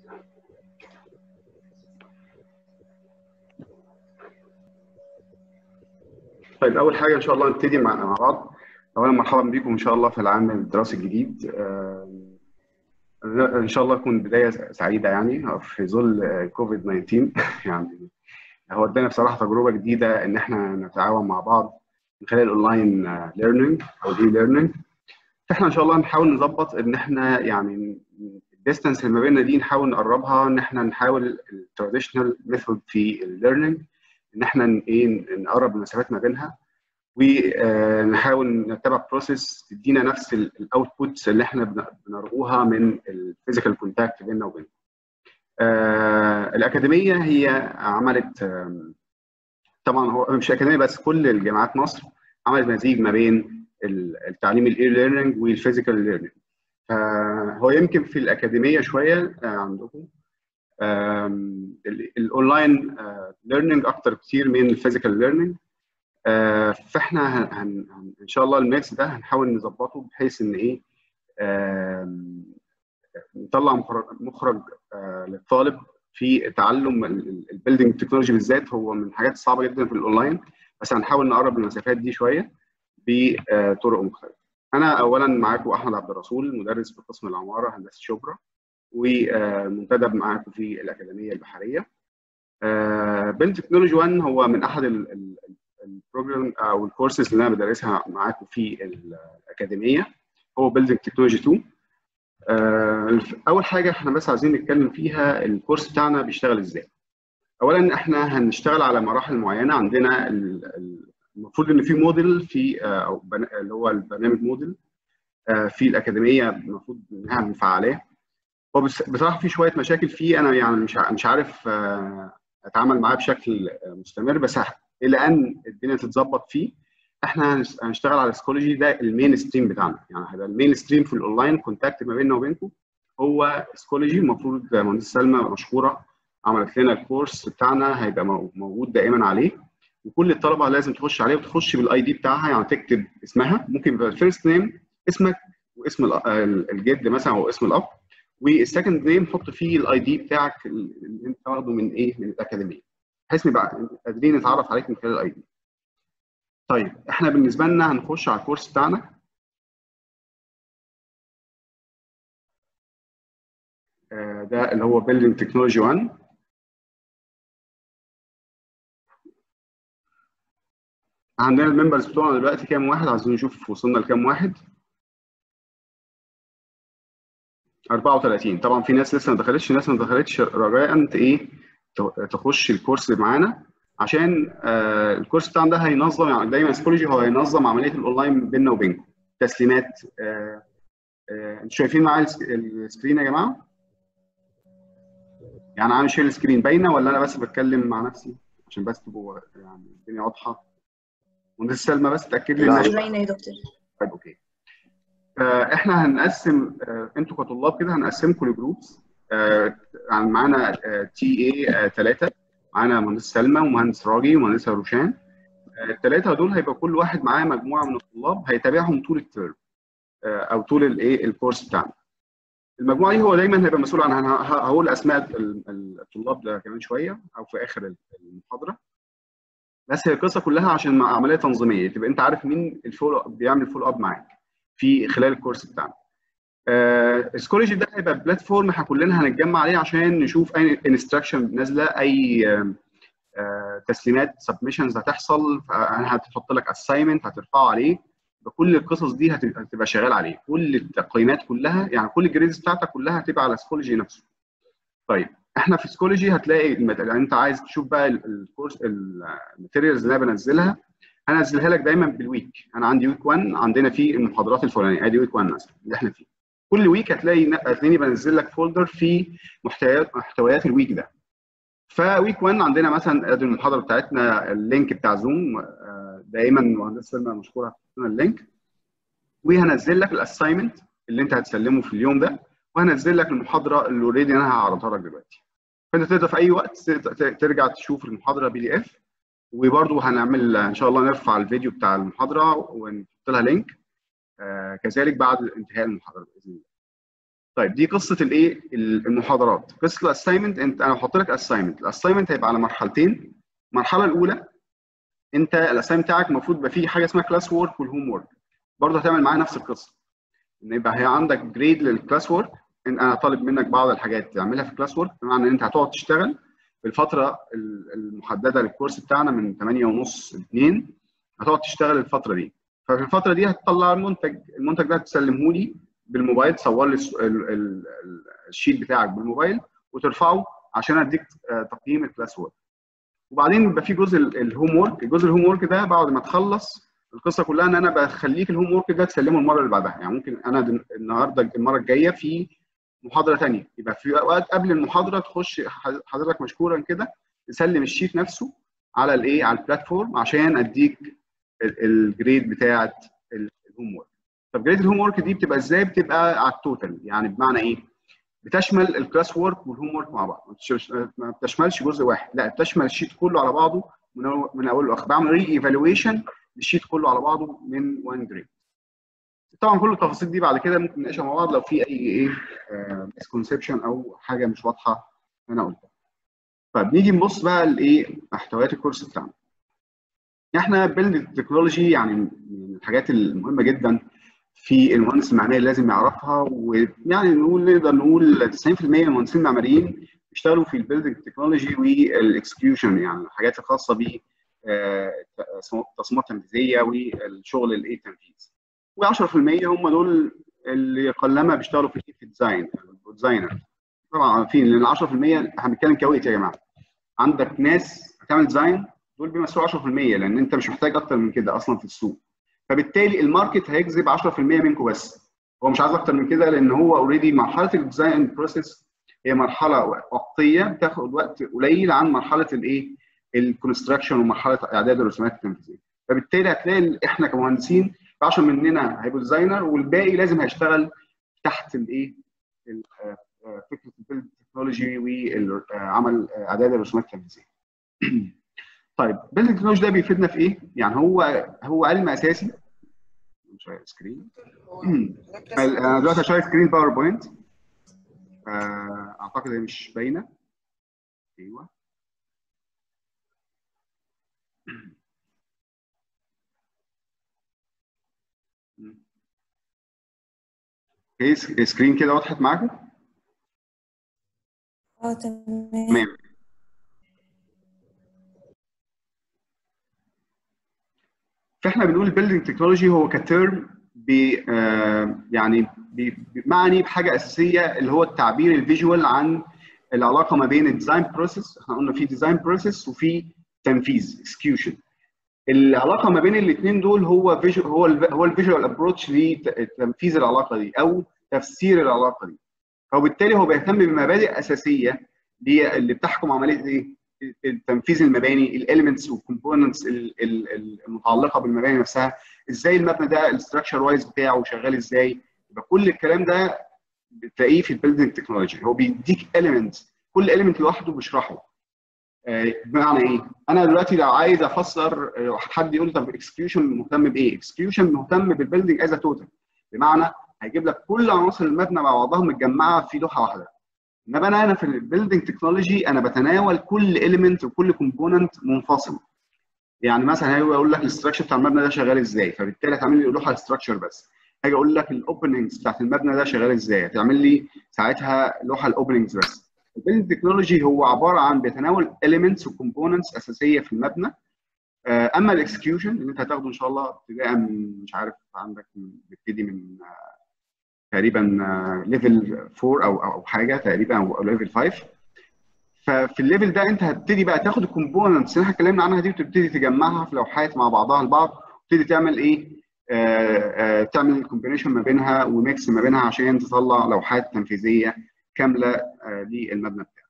طيب اول حاجه ان شاء الله نبتدي مع مع بعض اولا مرحبا بكم ان شاء الله في العام الدراسي الجديد آه، ان شاء الله تكون بدايه سعيده يعني في ظل كوفيد 19 يعني هو ادانا بصراحه تجربه جديده ان احنا نتعاون مع بعض من خلال الاونلاين ليرنينج او الاي ليرنينج فاحنا ان شاء الله نحاول نظبط ان احنا يعني الديستانس اللي ما بيننا دي نحاول نقربها ان احنا نحاول التراديشنال ميثود في الليرنينج ان احنا ايه نقرب المسافات ما بينها ونحاول نتبع بروسيس تدينا نفس الاوتبوتس اللي احنا بنرجوها من الفيزيكال كونتاكت بيننا وبينهم. آه الاكاديميه هي عملت آه طبعا هو مش اكاديميه بس كل الجامعات مصر عملت مزيج ما بين التعليم الاي ليرنينج والفيزيكال ليرنينج. فهو يمكن في الاكاديميه شويه آه عندكم الاونلاين ليرنينج اكتر كتير من الفيزيكال ليرنينج فاحنا هن هن ان شاء الله الميكس ده هنحاول نظبطه بحيث ان ايه نطلع مخرج للطالب في تعلم البيلدينج تكنولوجي بالذات هو من الحاجات الصعبه جدا في الاونلاين بس هنحاول نقرب المسافات دي شويه بطرق مختلفه. انا اولا معاكم احمد عبد الرسول مدرس في قسم العماره هندسه شبرا ومنتدب معاكم في الاكاديميه البحريه. بيلد تكنولوجي 1 هو من احد البروجرام او الكورسز اللي انا بدرسها معاكم في الاكاديميه هو بيلدينج تكنولوجي 2 اول حاجه احنا بس عايزين نتكلم فيها الكورس بتاعنا بيشتغل ازاي اولا احنا هنشتغل على مراحل معينه عندنا المفروض ان في موديل في او اللي هو البرنامج موديل في الاكاديميه المفروض انها مفعلاه هو بصراحه في شويه مشاكل فيه انا يعني مش مش عارف اتعامل معاه بشكل مستمر بس الى ان الدنيا تتظبط فيه احنا هنشتغل على السكولوجي ده المين ستريم بتاعنا يعني هيبقى المين ستريم في الاونلاين كونتاكت ما بيننا وبينكم هو سكولوجي المفروض مهندسه سلمى مشكوره عملت لنا الكورس بتاعنا هيبقى موجود دائما عليه وكل الطلبه لازم تخش عليه وتخش بالاي دي بتاعها يعني تكتب اسمها ممكن يبقى الفيرست نيم اسمك واسم الجد مثلا او اسم الاب والسكند نيم حط فيه الاي دي بتاعك اللي انت واخده من ايه من الاكاديميه بحيث نبقى قادرين نتعرف عليك من خلال الاي دي طيب احنا بالنسبه لنا هنخش على الكورس بتاعنا ده اللي هو Building Technology 1 عندنا الممبرز بتوعنا دلوقتي كام واحد عايزين نشوف وصلنا لكام واحد 34 طبعا في ناس لسه ما دخلتش ناس ما دخلتش رجاء ايه تخش الكورس معانا عشان آه الكورس بتاعنا ده هينظم يعني دايما سكولوجي هو هينظم عمليه الاونلاين بيننا وبينكم تسليمات آه آه انتوا شايفين معايا السكرين يا جماعه؟ يعني انا شايل السكرين باينه ولا انا بس بتكلم مع نفسي عشان بس تبقوا يعني الدنيا واضحه مهندس سلمى بس تاكد لي لا باينه يا دكتور طيب اوكي احنا هنقسم انتوا كطلاب كده هنقسمكم لجروبس يعني معانا تي اي ثلاثه معانا مهندس سلمى ومهندس راجي ومهندسه روشان الثلاثه دول هيبقى كل واحد معاه مجموعه من الطلاب هيتابعهم طول الترم او طول الايه الكورس بتاعنا المجموعه دي هو دايما هيبقى مسؤول عنها هقول اسماء الطلاب ده كمان شويه او في اخر المحاضره بس هي القصه كلها عشان عمليه تنظيميه تبقى انت عارف مين الفولو بيعمل فولو اب معاك في خلال الكورس بتاعنا السكولوجي ده هيبقى بلاتفورم احنا كلنا هنتجمع عليه عشان نشوف اي انستراكشن نازله اي آه آه تسليمات سبمشنز هتحصل هتحط لك اساينمنت هترفعه عليه كل القصص دي هتبقى شغال عليه كل التقييمات كلها يعني كل الجريدز بتاعتك كلها هتبقى على سكولوجي نفسه طيب احنا في سكولوجي هتلاقي يعني انت عايز تشوف بقى الكورس الماتيريالز اللي انا بنزلها هنزلها لك دايما بالويك انا عندي ويك 1 عندنا فيه المحاضرات الفلانيه ادي ويك 1 مثلا اللي احنا فيه كل ويك هتلاقي هتلاقيني بنزل لك فولدر فيه محتويات محتويات الويك ده فويك 1 عندنا مثلا ادي المحاضره بتاعتنا اللينك بتاع زوم دايما مهندس سلمى مشكوره هتحط اللينك وهنزل لك الاساينمنت اللي انت هتسلمه في اليوم ده وهنزل لك المحاضره اللي اوريدي انا هعرضها لك دلوقتي فانت تقدر في اي وقت ترجع تشوف المحاضره بي دي اف وبرضه هنعمل ان شاء الله نرفع الفيديو بتاع المحاضره ونحط لها لينك آه كذلك بعد انتهاء المحاضره باذن الله. طيب دي قصه الايه المحاضرات قصه الاساينمنت انت انا هحط لك اساينمنت الاساينمنت هيبقى على مرحلتين المرحله الاولى انت الاساينمنت بتاعك المفروض يبقى فيه حاجه اسمها كلاس وورك والهوم وورك برضه هتعمل معايا نفس القصه ان يبقى هي عندك جريد للكلاس وورك ان انا طالب منك بعض الحاجات تعملها في كلاس وورك بمعنى ان انت هتقعد تشتغل في الفتره المحدده للكورس بتاعنا من 8 ونص ل 2 هتقعد تشتغل الفتره دي ففي الفتره دي هتطلع المنتج المنتج ده هتسلمه لي بالموبايل تصور لي الشيت بتاعك بالموبايل وترفعه عشان اديك تقييم الكلاس وورك وبعدين بيبقى في جزء الهوم وورك الجزء الهوم وورك ده بعد ما تخلص القصه كلها ان انا بخليك الهوم وورك ده تسلمه المره اللي بعدها يعني ممكن انا النهارده المره الجايه في محاضره ثانيه يبقى في اوقات قبل المحاضره تخش حضرتك مشكورا كده تسلم الشيت نفسه على الايه على البلاتفورم عشان اديك الجريد بتاعه الهوم وورك طب جريد الهوم وورك دي بتبقى ازاي بتبقى على التوتال يعني بمعنى ايه بتشمل الكلاس وورك والهوم وورك مع بعض ما بتشملش جزء واحد لا بتشمل الشيت كله على بعضه من من اوله لاخره بعمل ري ايفالويشن للشيت كله على بعضه من 1 جريد طبعا كل التفاصيل دي بعد كده ممكن نناقشها مع بعض لو في اي ايه مسكونسبشن او حاجه مش واضحه انا قلتها طيب نيجي نبص بقى لايه محتويات الكورس بتاعنا احنا بيلد تكنولوجي يعني من الحاجات المهمه جدا في المهندس المعماري لازم يعرفها ويعني نقول نقدر نقول 90% من المهندسين المعماريين بيشتغلوا في البيلدنج تكنولوجي والاكسكيوشن يعني الحاجات الخاصه ب التصميمات التنفيذيه والشغل الايه التنفيذ و10% هم دول اللي قلما بيشتغلوا في الديزاين الديزاينر طبعا عارفين لان 10% احنا بنتكلم كويت يا جماعه عندك ناس هتعمل ديزاين دول بيمثلوا 10% لان انت مش محتاج اكتر من كده اصلا في السوق فبالتالي الماركت هيجذب 10% منكم بس هو مش عايز اكتر من كده لان هو اوريدي مرحله الديزاين بروسيس هي مرحله وقتيه بتاخد وقت قليل عن مرحله الايه الكونستراكشن ومرحله اعداد الرسومات التنفيذيه فبالتالي هتلاقي احنا كمهندسين 10 مننا هيبقوا ديزاينر والباقي لازم هيشتغل تحت الايه فكره البيلد تكنولوجي وعمل اعداد الرسومات التنفيذيه طيب بيلد تكنولوجي ده بيفيدنا في ايه؟ يعني هو هو علم اساسي شويه سكرين انا دلوقتي شايف سكرين باوربوينت اعتقد هي مش باينه ايوه هي سكرين كده وضحت معاكم؟ اه تمام تمام فاحنا بنقول البيلدنج تكنولوجي هو كترم بي آه يعني بمعني بحاجه اساسيه اللي هو التعبير الفيجوال عن العلاقه ما بين الديزاين بروسيس احنا قلنا في ديزاين بروسيس وفي تنفيذ اكسكيوشن العلاقه ما بين الاثنين دول هو فيجوال هو ال هو الفيجوال ابروتش لتنفيذ العلاقه دي او تفسير العلاقه دي فبالتالي هو بيهتم بمبادئ اساسيه اللي بتحكم عمليه ايه تنفيذ المباني الاليمنتس والكومبوننتس المتعلقه بالمباني نفسها ازاي المبنى ده الاستراكشر وايز بتاعه شغال ازاي يبقى كل الكلام ده بتلاقيه في البيلدنج تكنولوجي هو بيديك اليمنتس كل اليمنت لوحده بيشرحه بمعنى ايه؟ انا دلوقتي لو عايز افسر حد يقول طب اكسكيوشن مهتم بايه؟ اكسكيوشن مهتم بالبيلدنج از توتال بمعنى هيجيب لك كل عناصر المبنى مع بعضها متجمعه في لوحه واحده انما انا انا في البيلدنج تكنولوجي انا بتناول كل اليمنت وكل كومبوننت منفصل يعني مثلا هو يقول لك الاستراكشر بتاع المبنى ده شغال ازاي فبالتالي هتعمل لي لوحه استراكشر بس هاجي اقول لك الاوبننجز بتاعت المبنى ده شغال ازاي هتعمل لي ساعتها لوحه الاوبننجز بس البيلدنج تكنولوجي هو عباره عن بيتناول اليمنتس وكومبوننتس اساسيه في المبنى اما الاكسكيوشن اللي انت هتاخده ان شاء الله ابتداء من مش عارف عندك بيبتدي من تقريبا ليفل 4 او او حاجه تقريبا او ليفل 5 ففي الليفل ده انت هتبتدي بقى تاخد الكومبوننتس اللي احنا اتكلمنا عنها دي وتبتدي تجمعها في لوحات مع بعضها البعض وتبتدي تعمل ايه آه آه تعمل كومبينيشن ما بينها وميكس ما بينها عشان تطلع لوحات تنفيذيه كامله آه للمبنى بتاعك.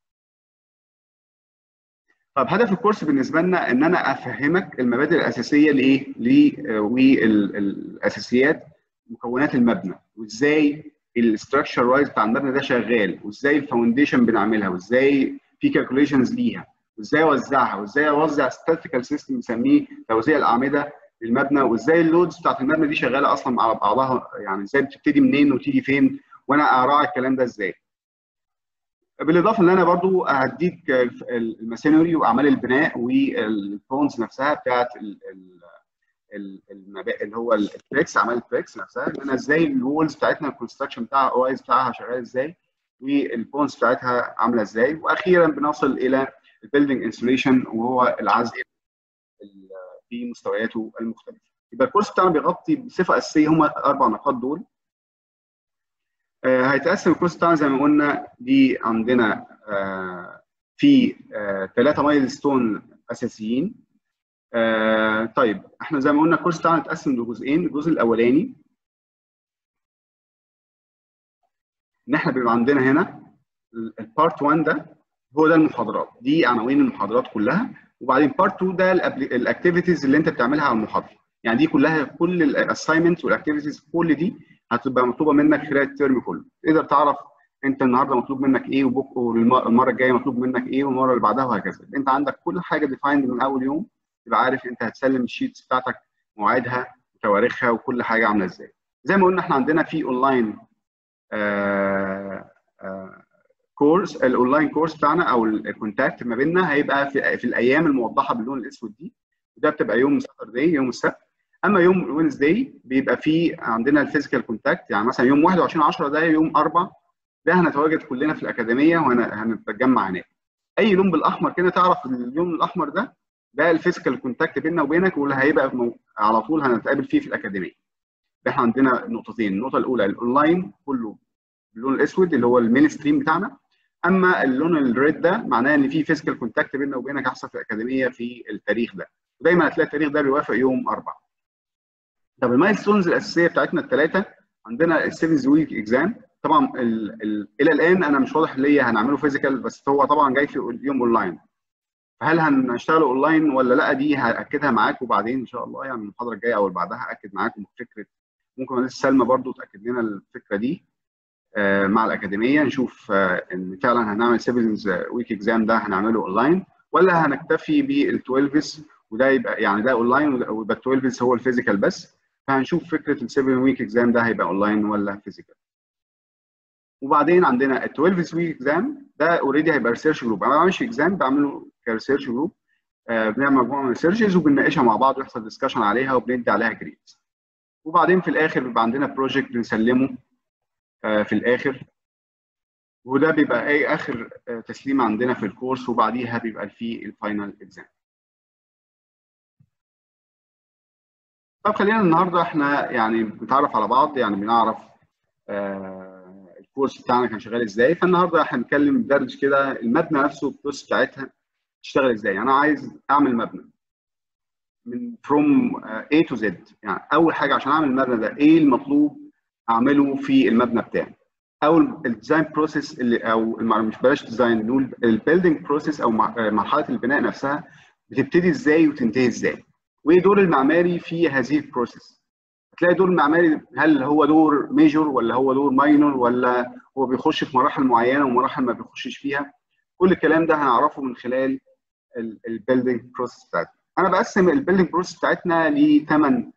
طب هدف الكورس بالنسبه لنا ان انا افهمك المبادئ الاساسيه لايه؟ والاساسيات مكونات المبنى وازاي الاستراكشر وايز بتاع المبنى ده شغال وازاي الفاونديشن بنعملها وازاي في كالكوليشنز ليها وازاي اوزعها وازاي اوزع ستاتيكال سيستم بنسميه توزيع الاعمده للمبنى وازاي اللودز بتاعت المبنى دي شغاله اصلا على بعضها يعني ازاي بتبتدي منين وتيجي فين وانا اراعي الكلام ده ازاي بالاضافه ان انا برضو هديك الماسونري واعمال البناء والبونز نفسها بتاعت اللي هو البريكس اعمال البريكس نفسها ان انا ازاي الوولز بتاعتنا الكونستراكشن بتاعها او ايز بتاعها شغال ازاي والبونز بتاعتها عامله ازاي واخيرا بنصل الى البيلدنج انسوليشن وهو العزل في مستوياته المختلفه يبقى الكورس بتاعنا بيغطي بصفه اساسيه هم الاربع نقاط دول آه هيتقسم الكورس بتاعنا زي ما قلنا دي عندنا آه في ثلاثه مايل ستون اساسيين آه طيب احنا زي ما قلنا الكورس بتاعنا اتقسم لجزئين الجزء الاولاني ان احنا بيبقى عندنا هنا البارت 1 ده هو ده المحاضرات دي عناوين المحاضرات كلها وبعدين بارت 2 ده الاكتيفيتيز اللي انت بتعملها على المحاضره يعني دي كلها كل الاساينمنتس والاكتيفيتيز كل دي هتبقى مطلوبه منك خلال الترم كله تقدر تعرف انت النهارده مطلوب منك ايه وبكره والمره الجايه مطلوب منك ايه والمره اللي بعدها وهكذا انت عندك كل حاجه ديفايند من اول يوم تبقى عارف انت هتسلم الشيتس بتاعتك مواعيدها وتواريخها وكل حاجه عامله ازاي زي ما قلنا احنا عندنا في اونلاين آه آه كورس الاونلاين كورس بتاعنا او الكونتاكت ما بيننا هيبقى في, في الايام الموضحه باللون الاسود دي وده بتبقى يوم ساتردي يوم السبت اما يوم وينزداي بيبقى فيه عندنا الفيزيكال كونتاكت يعني مثلا يوم 21 10 ده يوم 4 ده هنتواجد كلنا في الاكاديميه وهنتجمع هناك اي لون بالاحمر كده تعرف اليوم الاحمر ده ده الفيزيكال كونتاكت بيننا وبينك واللي هيبقى على طول هنتقابل فيه في الاكاديميه احنا عندنا نقطتين النقطه الاولى الاونلاين كله باللون الاسود اللي هو المين ستريم بتاعنا اما اللون الريد ده معناه ان في فيزيكال كونتاكت بيننا وبينك هيحصل في الاكاديميه في التاريخ ده ودايما هتلاقي التاريخ ده بيوافق يوم 4 طب المايل ستونز الاساسيه بتاعتنا الثلاثه عندنا السيفنز ويك اكزام طبعا ال ال الى الان انا مش واضح ليا هنعمله فيزيكال بس هو طبعا جاي في يوم اونلاين فهل هنشتغله اونلاين ولا لا دي هاكدها معاكم بعدين ان شاء الله يعني المحاضره الجايه او اللي بعدها هاكد معاكم فكره ممكن لسه سلمى برضو تاكد لنا الفكره دي آه مع الاكاديميه نشوف آه ان فعلا هنعمل سيفنز ويك اكزام ده هنعمله اونلاين ولا هنكتفي بال 12 وده يبقى يعني ده اونلاين ويبقى ال 12 هو الفيزيكال بس فهنشوف فكره ال 7 ويك اكزام ده هيبقى اونلاين ولا فيزيكال وبعدين عندنا ال 12 ويك اكزام ده اوريدي هيبقى ريسيرش جروب انا ما بعملش اكزام بعمله كريسيرش جروب آه بنعمل مجموعه من الريسيرشز وبنناقشها مع بعض ويحصل ديسكشن عليها وبندي عليها جريدز وبعدين في الاخر بيبقى عندنا بروجكت بنسلمه آه في الاخر وده بيبقى اي اخر آه تسليم عندنا في الكورس وبعديها بيبقى فيه الفاينل اكزام طب خلينا النهارده احنا يعني بنتعرف على بعض يعني بنعرف آه الكورس بتاعنا كان شغال ازاي فالنهارده احنا هنتكلم ندردش كده المبنى نفسه البروسيس بتاعتها تشتغل ازاي انا عايز اعمل مبنى من فروم A to Z يعني اول حاجه عشان اعمل المبنى ده ايه المطلوب اعمله في المبنى بتاعي او الديزاين بروسيس اللي او مش بلاش ديزاين نقول البيلدينج بروسيس او مرحله البناء نفسها بتبتدي ازاي وتنتهي ازاي وايه دور المعماري في هذه البروسيس هتلاقي دور المعماري هل هو دور ميجور ولا هو دور ماينور ولا هو بيخش في مراحل معينه ومراحل ما بيخشش فيها كل الكلام ده هنعرفه من خلال البيلدينج بروسيس بتاعتنا انا بقسم البيلدينج بروسيس بتاعتنا لثمان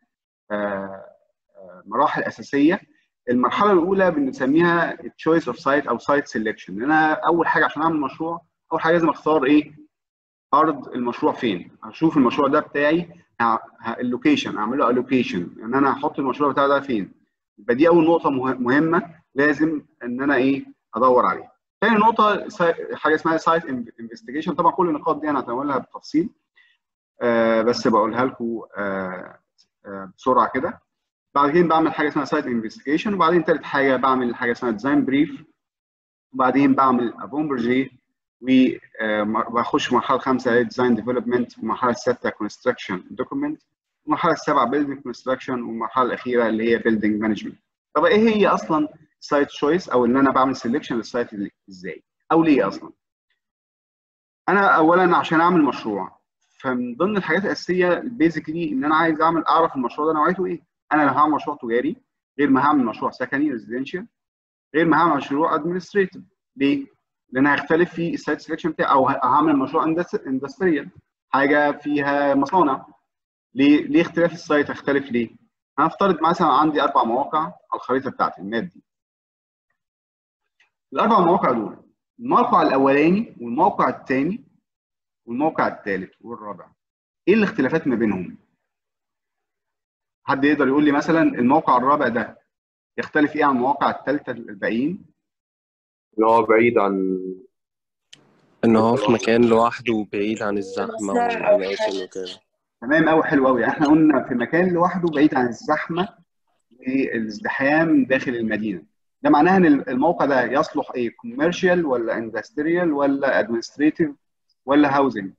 مراحل اساسيه المرحله الاولى بنسميها تشويس اوف سايت او سايت سيلكشن انا اول حاجه عشان اعمل مشروع اول حاجه لازم اختار ايه ارض المشروع فين اشوف المشروع ده بتاعي اللوكيشن اعمل له الوكيشن ان انا هحط المشروع بتاعي ده فين يبقى دي اول نقطه مهمه لازم ان انا ايه ادور عليها ثاني نقطه حاجه اسمها سايت انفستيجيشن طبعا كل النقاط دي انا هتناولها بالتفصيل آه بس بقولها لكم آه آه بسرعه كده بعد كده بعمل حاجه اسمها سايت انفستيجيشن وبعدين ثالث حاجه بعمل حاجه اسمها ديزاين بريف وبعدين بعمل ابومبرجي وبخش مرحله خمسه ديزاين ديفلوبمنت والمرحله السادسه كونستراكشن دوكيمنت والمرحله السابعه بيلدينج كونستراكشن والمرحله الاخيره اللي هي بيلدينج مانجمنت طب ايه هي اصلا سايت تشويس او ان انا بعمل سيلكشن للسايت ازاي او ليه اصلا انا اولا عشان اعمل مشروع فمن ضمن الحاجات الاساسيه البيزيكلي ان انا عايز اعمل اعرف المشروع ده نوعيته ايه انا لو هعمل مشروع تجاري غير ما هعمل مشروع سكني ريزيدنشال غير ما هعمل مشروع ادمنستريتيف ليه؟ لان هيختلف في السايت سelection بتاعي او هعمل مشروع اندستريال حاجه فيها مصانع ليه ليه اختلاف السايت هيختلف ليه؟ هنفترض مثلا عندي اربع مواقع على الخريطه بتاعتي الماب دي الاربع مواقع دول الموقع الاولاني والموقع الثاني والموقع الثالث والرابع ايه الاختلافات ما بينهم حد يقدر يقول لي مثلا الموقع الرابع ده يختلف ايه عن المواقع الثالثه الباقيين ان هو بعيد عن ان هو في مكان لوحده وبعيد عن الزحمه والاماكن وكده تمام قوي حلو قوي احنا قلنا في مكان لوحده بعيد عن الزحمه والازدحام داخل المدينه ده معناها ان الموقع ده يصلح ايه كوميرشال ولا اندستريال ولا ادمنستريتيف ولا هاوزنج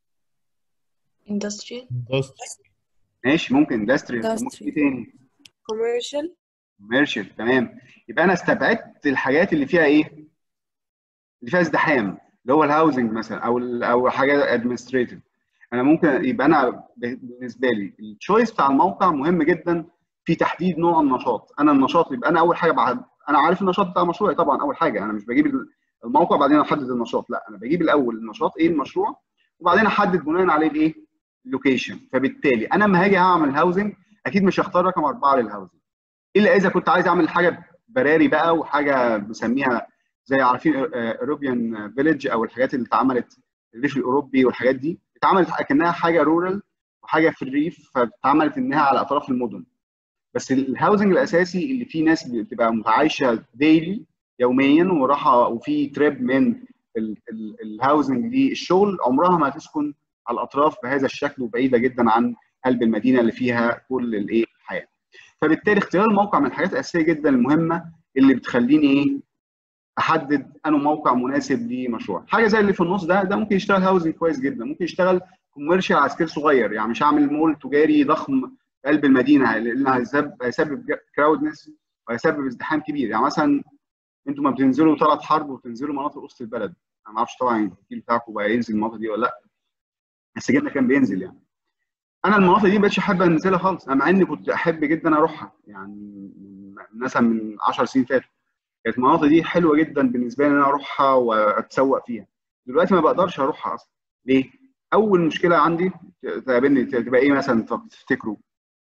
industrial ماشي ممكن اندستريال ممكن Industrial. ايه تاني commercial كوميرشال تمام يبقى انا استبعدت الحاجات اللي فيها ايه اللي فيها ازدحام اللي هو الهاوزنج مثلا او ال- او حاجه ادمنستريتيف انا ممكن يبقى انا ب- بالنسبه لي التشويس بتاع الموقع مهم جدا في تحديد نوع النشاط انا النشاط يبقى انا اول حاجه بعد انا عارف النشاط بتاع مشروعي طبعا اول حاجه انا مش بجيب الموقع بعدين احدد النشاط لا انا بجيب الاول النشاط ايه المشروع وبعدين احدد بناء عليه الايه اللوكيشن فبالتالي انا لما هاجي هعمل هاوزنج اكيد مش هختار رقم اربعه للهاوزنج الا اذا كنت عايز اعمل حاجه براري بقى وحاجه بنسميها زي عارفين اوروبيان فيليج او الحاجات اللي اتعملت الريف الاوروبي والحاجات دي اتعملت اكنها حاجه رورال وحاجه في الريف فاتعملت انها على اطراف المدن بس الهاوزنج الاساسي اللي فيه ناس بتبقى متعايشه ديلي يوميا وراحه وفي تريب من ال- ال- الهاوزنج للشغل عمرها ما هتسكن على الاطراف بهذا الشكل وبعيده جدا عن قلب المدينه اللي فيها كل الايه الحياه. فبالتالي اختيار الموقع من الحاجات الاساسيه جدا المهمه اللي بتخليني ايه احدد انه موقع مناسب لمشروع حاجه زي اللي في النص ده ده ممكن يشتغل هاوزنج كويس جدا ممكن يشتغل كوميرشال على سكيل صغير يعني مش هعمل مول تجاري ضخم في قلب المدينه لان هيسبب هيسبب كراودنس وهيسبب ازدحام كبير يعني مثلا انتوا ما بتنزلوا ثلاث حرب وتنزلوا مناطق وسط البلد انا ما اعرفش طبعا الجيل بتاعكم بقى ينزل المناطق دي ولا لا بس جيلنا كان بينزل يعني انا المناطق دي ما بقتش احب انزلها خالص انا مع اني كنت احب جدا اروحها يعني من- مثلا من 10 سنين فاتوا كانت المناطق دي حلوه جدا بالنسبه لي ان انا اروحها واتسوق فيها دلوقتي ما بقدرش اروحها اصلا ليه؟ اول مشكله عندي تقابلني تبقى ايه مثلا تفتكروا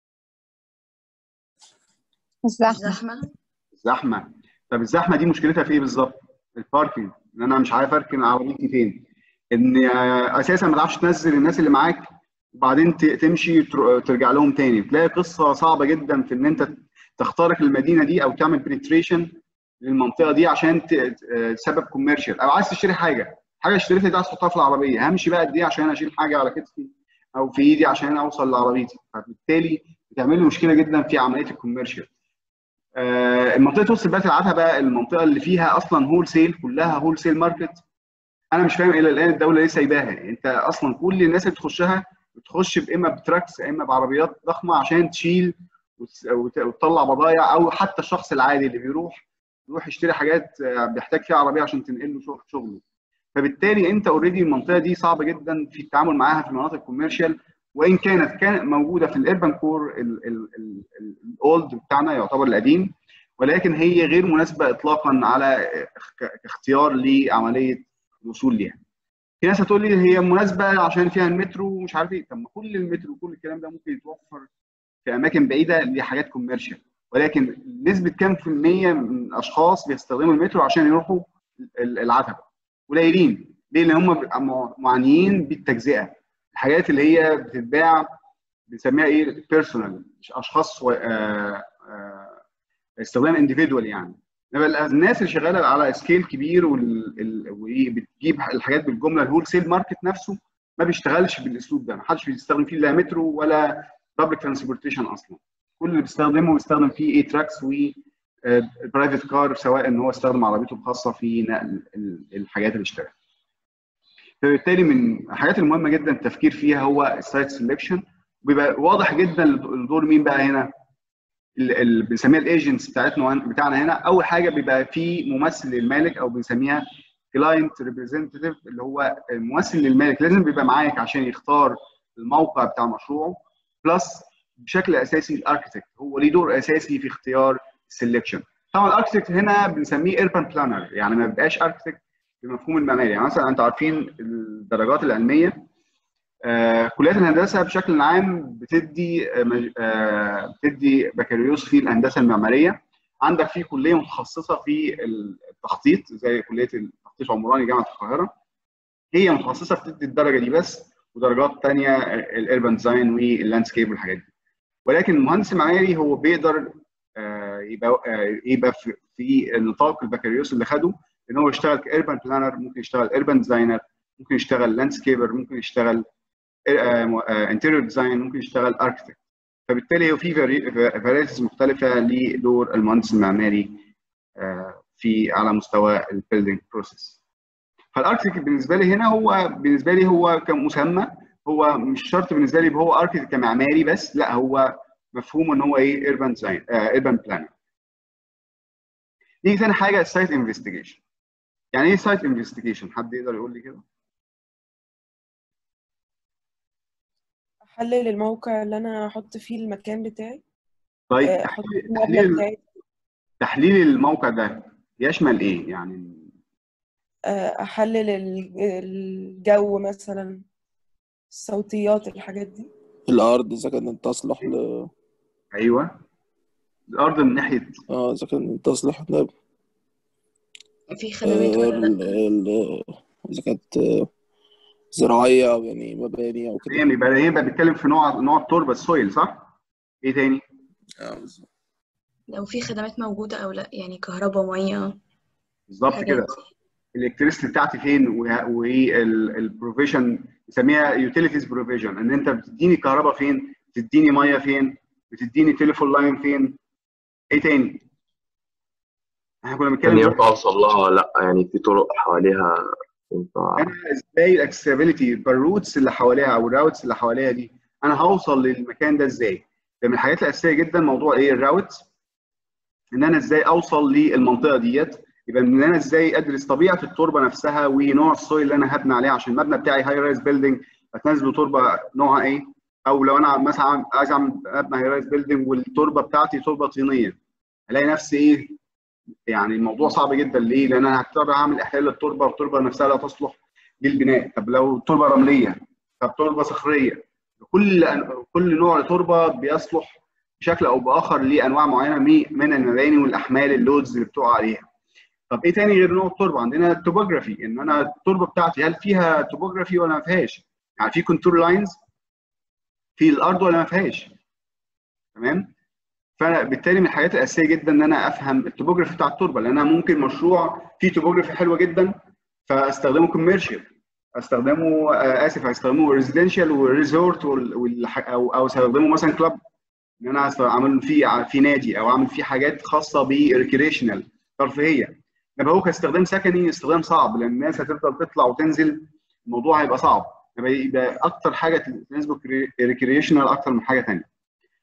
الزحمة زحمة الزحمه طب الزحمه دي مشكلتها في ايه بالظبط؟ الباركينج ان انا مش عارف اركن عربيتي فين ان آه، اساسا ما تعرفش تنزل الناس اللي معاك وبعدين ت- تمشي تر- ترجع لهم تاني تلاقي قصه صعبه جدا في ان انت تخترق المدينه دي او تعمل بنتريشن للمنطقه دي عشان ت- آه، تسبب كوميرشال او عايز تشتري حاجه حاجه اشتريتها دي عايز تحطها في العربيه همشي بقى قد ايه عشان اشيل حاجه على كتفي او في ايدي عشان اوصل لعربيتي فبالتالي بتعمل لي مشكله جدا في عمليه الكوميرشال آه، المنطقه وسط البلد العتبه المنطقه اللي فيها اصلا هول سيل كلها هول سيل ماركت انا مش فاهم الى الان الدوله ليه سايباها انت اصلا كل الناس اللي بتخشها بتخش اما بتراكس اما بعربيات ضخمه عشان تشيل وت- وت- وتطلع بضايع او حتى الشخص العادي اللي بيروح يروح يشتري حاجات آه، بيحتاج فيها عربيه عشان تنقل له شغ- شغله فبالتالي انت اوريدي المنطقه دي صعبه جدا في التعامل معاها في المناطق الكوميرشال وان كانت كانت موجوده في الاربن كور الاولد بتاعنا يعتبر القديم ولكن هي غير مناسبه اطلاقا على اخ- اختيار لعمليه الوصول ليها. في ناس هتقول لي هي مناسبه عشان فيها المترو ومش عارف ايه، طب ما كل المترو وكل الكلام ده ممكن يتوفر في اماكن بعيده لحاجات كوميرشال ولكن نسبه كام في الميه من الاشخاص بيستخدموا المترو عشان يروحوا ال- العتبه؟ قليلين ليه؟ لان هم بيبقوا مع- معنيين بالتجزئه الحاجات اللي هي بتتباع بنسميها ايه بيرسونال اشخاص و- آه، آه، استخدام انديفيدوال يعني انما الناس اللي شغاله على سكيل كبير وال- ال- وايه بتجيب الحاجات بالجمله الهول سيل ماركت نفسه ما بيشتغلش بالاسلوب ده ما حدش بيستخدم فيه لا مترو ولا بابليك ترانسبورتيشن اصلا كل اللي بيستخدمه بيستخدم فيه ايه تراكس و برايفت كار سواء ان هو استخدم عربيته الخاصه في نقل ال- الحاجات اللي اشتراها فبالتالي من الحاجات المهمه جدا التفكير فيها هو السايت سelection بيبقى واضح جدا دور مين بقى هنا اللي بنسميها الايجنتس بتاعتنا بتاعنا هنا اول حاجه بيبقى في ممثل للمالك او بنسميها كلاينت ريبريزنتيف اللي هو الممثل للمالك لازم بيبقى معاك عشان يختار الموقع بتاع مشروعه بلس بشكل اساسي الاركتكت هو ليه دور اساسي في اختيار السلكشن طبعا الاركتكت هنا بنسميه ايربان بلانر يعني ما بيبقاش اركتكت بمفهوم المعماري يعني مثلا انتوا عارفين الدرجات العلميه آه، كليات الهندسه بشكل عام بتدي آه، مج- آه، بتدي بكالوريوس في الهندسه المعماريه عندك في كليه متخصصه في التخطيط زي كليه التخطيط العمراني جامعه القاهره هي متخصصه بتدي الدرجه دي بس ودرجات ثانيه الاربن ديزاين واللاندسكيب والحاجات دي ولكن المهندس المعماري هو بيقدر آه، يبقى آه، يبقى في- في نطاق البكالوريوس اللي خده ان هو يشتغل كاربن بلانر ممكن يشتغل اربن ديزاينر ممكن يشتغل لاندسكيبر ممكن يشتغل انتيريور ديزاين ممكن يشتغل اركتكت فبالتالي هو في فاريتيز مختلفه لدور المهندس المعماري آه، في على مستوى البيلدينج بروسيس فالاركتكت بالنسبه لي هنا هو بالنسبه لي هو كمسمى هو مش شرط بالنسبه لي يبقى هو اركتكت كمعماري بس لا هو مفهوم ان هو ايه ايربان ديزاين ايربان بلانر نيجي تاني حاجه السايت انفستيجيشن يعني ايه سايت انفستيجيشن حد يقدر يقول لي كده احلل الموقع اللي انا احط فيه المكان بتاعي طيب آه، احط فيه المبنى تحليل بتاعي تحليل الموقع ده يشمل ايه يعني آه، احلل ال- الجو مثلا الصوتيات الحاجات دي الأرض إذا كانت تصلح ل ايوه الارض من ناحيه اه إذا كانت تصلح ل في خدمات ولا ال- لا ال- إذا كانت آه، زراعية أو يعني مباني أو كده هي يبقى هي بقى بيتكلم في نوع نوع التربه السويل صح؟ ايه تاني؟ آه، بالظبط. لو في خدمات موجودة أو لا يعني كهرباء مية بالظبط حاجات كده الالكتريستي بتاعتي فين والبروفيجن نسميها يوتيليتيز بروفيجن ان انت بتديني كهرباء فين؟ بتديني ميه فين؟ بتديني تليفون لاين فين؟ ايه تاني؟ احنا كنا بنتكلم يعني دلوقتي ينفع اوصل لها ولا لا يعني في طرق حواليها ينفع انا ازاي الاكسسبيلتي بالروتس اللي حواليها او الراوتس اللي حواليها دي انا هوصل للمكان ده ازاي؟ ده من الحاجات الاساسيه جدا موضوع ايه الراوت ان انا ازاي اوصل للمنطقه ديت يبقى ان انا ازاي ادرس طبيعه التربه نفسها ونوع السويل اللي انا هبني عليه عشان المبنى بتاعي هاي رايز بيلدينج هتنزل تربه نوعها ايه او لو انا مثلا عايز اعمل ابني هاي رايز بيلدينج والتربه بتاعتي تربه طينيه الاقي نفسي ايه يعني الموضوع صعب جدا ليه؟ لان انا هضطر اعمل احلال للتربه والتربه نفسها لا تصلح للبناء طب لو تربه رمليه طب تربه صخريه كل كل نوع تربه بيصلح بشكل او باخر لانواع معينه مي- من المباني والاحمال اللودز اللي بتقع عليها طب ايه تاني غير نوع التربه عندنا التوبوجرافي ان انا التربه بتاعتي هل فيها توبوجرافي ولا ما فيهاش يعني في كونتور لاينز في الارض ولا ما فيهاش تمام فبالتالي من الحاجات الاساسيه جدا ان انا افهم التوبوجرافي بتاع التربه لان انا ممكن مشروع فيه توبوجرافي حلوه جدا فاستخدمه كوميرشال استخدمه آه، اسف هستخدمه ريزيدنشال وريزورت او او استخدمه مثلا كلاب ان انا أست- اعمل فيه في نادي او اعمل فيه حاجات خاصه بريكريشنال ترفيهيه انما هو كاستخدام سكني استخدام صعب لان الناس هتفضل تطلع وتنزل الموضوع هيبقى صعب يبقى يبقى اكتر حاجه تناسبه ريكريشنال اكتر من حاجه ثانيه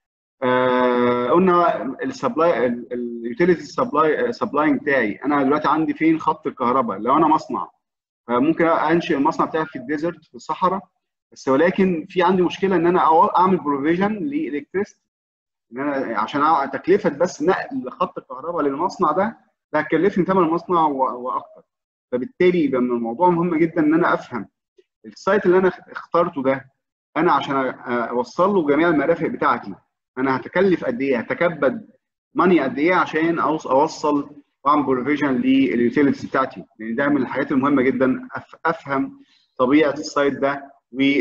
آه قلنا السبلاي اليوتيليتي سبلاي سبلاينج بتاعي انا دلوقتي عندي فين خط الكهرباء لو انا مصنع فممكن انشئ المصنع بتاعي في الديزرت في الصحراء بس ولكن في عندي مشكله ان انا أو- اعمل بروفيجن لالكتريستي ان انا عشان أع- تكلفه بس نقل خط الكهرباء للمصنع ده ده هتكلفني ثمن المصنع و- واكتر فبالتالي يبقى من الموضوع مهم جدا ان انا افهم السايت اللي انا اخترته ده انا عشان أ- اوصل له جميع المرافق بتاعتي انا هتكلف قد ايه هتكبد ماني قد ايه عشان أوص- اوصل واعمل بروفيجن لليوتيليتيز بتاعتي لان ده من الحاجات المهمه جدا أف- افهم طبيعه السايت ده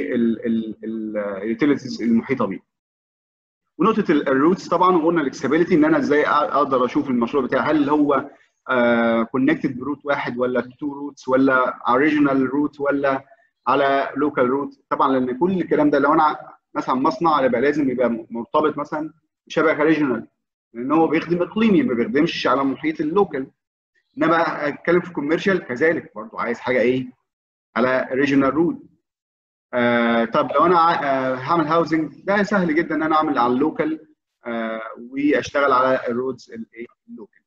واليوتيليتيز المحيطه بيه ونقطه الروتس طبعا وقلنا الاكسبيليتي ان انا ازاي اقدر اشوف المشروع بتاعي هل هو كونكتد بروت واحد ولا تو روتس ولا اوريجينال روت ولا على لوكال روت طبعا لان كل الكلام ده لو انا مثلا مصنع يبقى لازم يبقى مرتبط مثلا بشبكه ريجونال لان هو بيخدم اقليمي ما بيخدمش على محيط اللوكال انما اتكلم في كوميرشال كذلك برضو عايز حاجه ايه على ريجونال روت آه طب لو انا ع- آه هعمل هاوزنج ده سهل جدا ان انا اعمل على اللوكال آه واشتغل على الرودز الايه اللوكال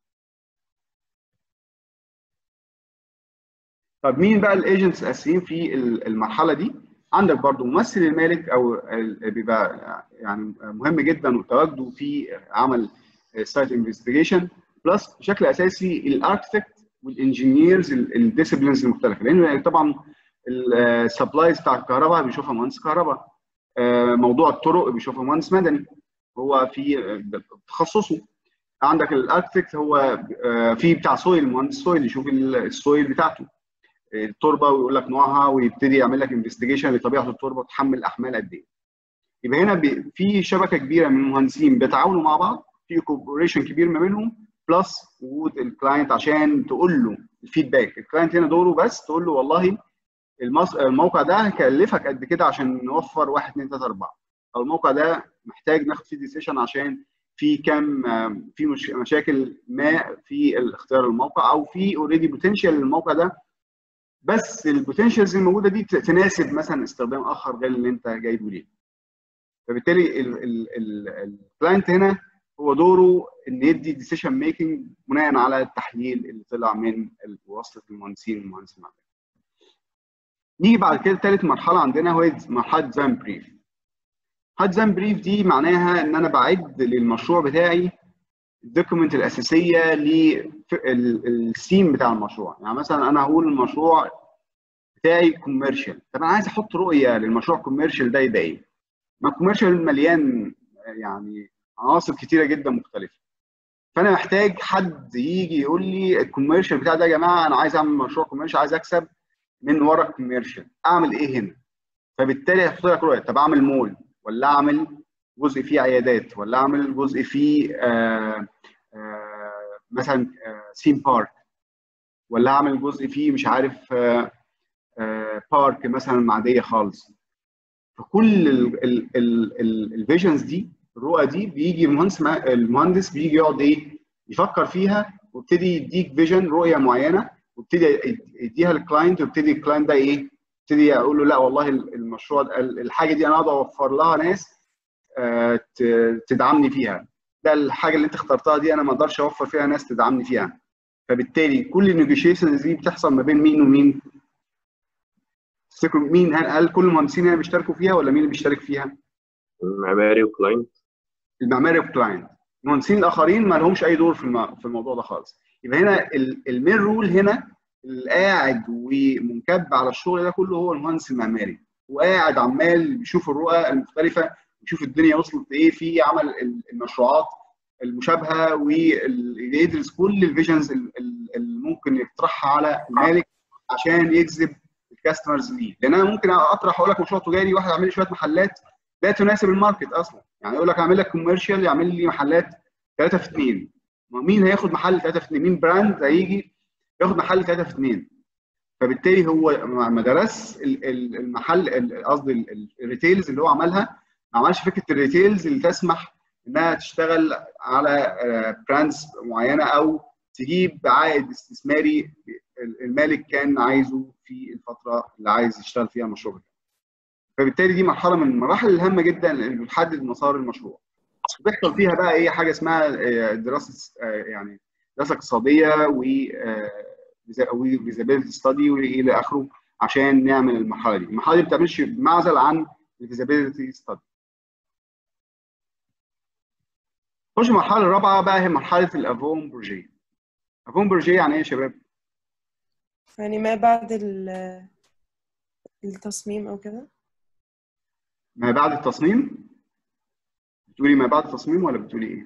طب مين بقى الايجنتس الاساسيين في ال- المرحله دي عندك برضو ممثل المالك او ال- بيبقى يعني مهم جدا وتواجده في عمل سايت انفستيجيشن بلس بشكل اساسي الاركتكت والانجينيرز الديسيبلينز المختلفه لان طبعا السبلايز بتاع الكهرباء بيشوفها مهندس كهرباء آه، موضوع الطرق بيشوفها مهندس مدني هو في آه، تخصصه عندك الاركتكت هو آه، في بتاع سويل مهندس سويل يشوف ال- السويل بتاعته التربه ويقول لك نوعها ويبتدي يعمل لك انفستيجيشن لطبيعه التربه وتحمل احمال قد ايه يبقى هنا بي- في شبكه كبيره من المهندسين بيتعاونوا مع بعض في كوبريشن كبير ما بينهم بلس وجود الكلاينت عشان تقول له الفيدباك الكلاينت هنا دوره بس تقول له والله المص... الموقع ده هيكلفك قد كده عشان نوفر 1 2 3 4 او الموقع ده محتاج ناخد فيه ديسيشن عشان في كام آم، في مش... مشاكل ما في اختيار الموقع او في اوريدي بوتنشال للموقع ده بس البوتنشالز الموجوده دي ت- تناسب مثلا استخدام اخر غير اللي انت جايبه ليه فبالتالي الكلاينت هنا هو دوره ان يدي ديسيشن ميكنج بناء على التحليل اللي طلع من ال- واسطه المهندسين المهندس المعماري. نيجي بعد كده ثالث مرحله عندنا هو مرحله ديزاين بريف. مرحله ديزاين بريف دي معناها ان انا بعد للمشروع بتاعي الدوكيمنت الاساسيه للسيم بتاع المشروع، يعني مثلا انا هقول المشروع بتاعي كوميرشال، طب انا عايز احط رؤيه للمشروع كوميرشال ده يبقى ايه؟ ما الكوميرشال مليان يعني عناصر كتيره جدا مختلفه فانا محتاج حد يجي يقول لي الكوميرشال بتاع ده يا جماعه انا عايز اعمل مشروع كوميرشال عايز اكسب من ورا الكوميرشال اعمل ايه هنا فبالتالي هيحط لك رؤيه طب اعمل مول ولا اعمل جزء فيه عيادات ولا اعمل جزء فيه آه آه مثلا آه سيم بارك ولا اعمل جزء فيه مش عارف آه آه بارك مثلا معديه خالص فكل الفيجنز دي الرؤى دي بيجي المهندس مع المهندس بيجي يقعد ايه يفكر فيها ويبتدي يديك فيجن رؤيه معينه ويبتدي يديها للكلاينت ويبتدي الكلاينت ده ايه يبتدي يقول له لا والله المشروع ده- الحاجه دي انا اقدر اوفر لها ناس آه، ت- تدعمني فيها ده الحاجه اللي انت اخترتها دي انا ما اقدرش اوفر فيها ناس تدعمني فيها فبالتالي كل النيجوشيشنز دي بتحصل ما بين مين ومين تفتكروا مين هل, هل كل المهندسين هنا بيشتركوا فيها ولا مين اللي بيشترك فيها؟ معماري وكلاينت المعماري والكلاينت المهندسين الاخرين ما لهمش اي دور في الم- في الموضوع ده خالص يبقى هنا المين رول هنا اللي قاعد ومنكب على الشغل ده كله هو المهندس المعماري وقاعد عمال بيشوف الرؤى المختلفه يشوف الدنيا وصلت ايه في عمل ال- المشروعات المشابهه ويدرس كل الفيجنز اللي ممكن يطرحها على المالك عشان يجذب الكاستمرز ليه لان انا ممكن اطرح اقول لك مشروع تجاري واحد عامل لي شويه محلات لا تناسب الماركت اصلا يعني يقول لك اعمل لك كوميرشال يعمل لي محلات 3 في 2 ما مين هياخد محل 3 في 2 مين براند هيجي ياخد محل 3 في 2 فبالتالي هو ما ما درس ال- ال- المحل ال- قصدي ال- ال- الريتيلز اللي هو عملها ما عملش فكره الريتيلز اللي تسمح انها تشتغل على براندز معينه او تجيب عائد استثماري المالك كان عايزه في الفتره اللي عايز يشتغل فيها المشروع بتاعه. فبالتالي دي مرحله من المراحل الهامه جدا اللي بتحدد مسار المشروع. بيحصل فيها بقى ايه حاجه اسمها آه، دراسه آه، يعني دراسه اقتصاديه و وفيزابيلتي ستادي والى اخره عشان نعمل المرحله دي. المرحله دي ما بتعملش بمعزل عن الفيزابيلتي ستادي. خش المرحله الرابعه بقى هي مرحله الافون بروجي. افون بروجي يعني ايه يا شباب؟ يعني ما بعد ال- التصميم او كده ما بعد التصميم بتقولي ما بعد التصميم ولا بتقولي ايه؟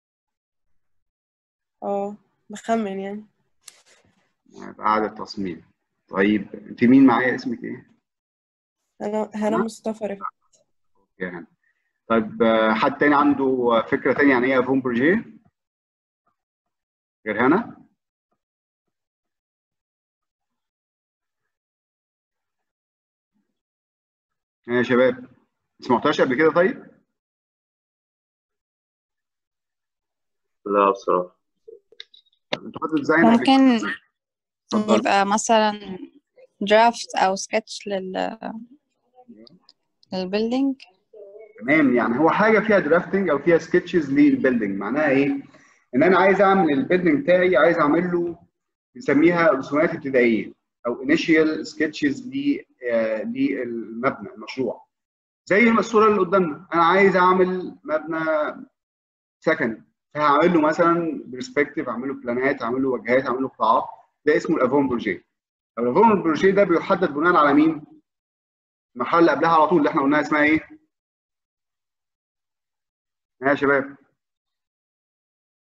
اه بخمن يعني ما بعد التصميم طيب انت مين معايا اسمك ايه؟ انا هنا مصطفى رفعت يعني طيب آه، حد تاني عنده فكره تانية عن ايه افون بروجي؟ غير هنا؟ ايه يا شباب؟ ما سمعتهاش قبل كده طيب؟ لا بصراحة انتوا خدتوا ديزاين قبل كده؟ ممكن اتفضل. يبقى مثلا درافت أو سكتش لل للبيلدينج تمام يعني هو حاجه فيها درافتنج او فيها سكتشز للبيلدينج معناها ايه؟ ان انا عايز اعمل البيلدينج بتاعي عايز اعمل له بنسميها رسومات ابتدائيه او انيشيال سكتشز للمبنى المشروع زي الصوره اللي قدامنا انا عايز اعمل مبنى سكني فهعمل له مثلا برسبكتيف اعمل له بلانات اعمل له واجهات اعمل له قطاعات ده اسمه الافون بروجي الافون بروجي ده بيحدد بناء على مين؟ المرحله اللي قبلها على طول اللي احنا قلناها اسمها ايه؟ ها يا شباب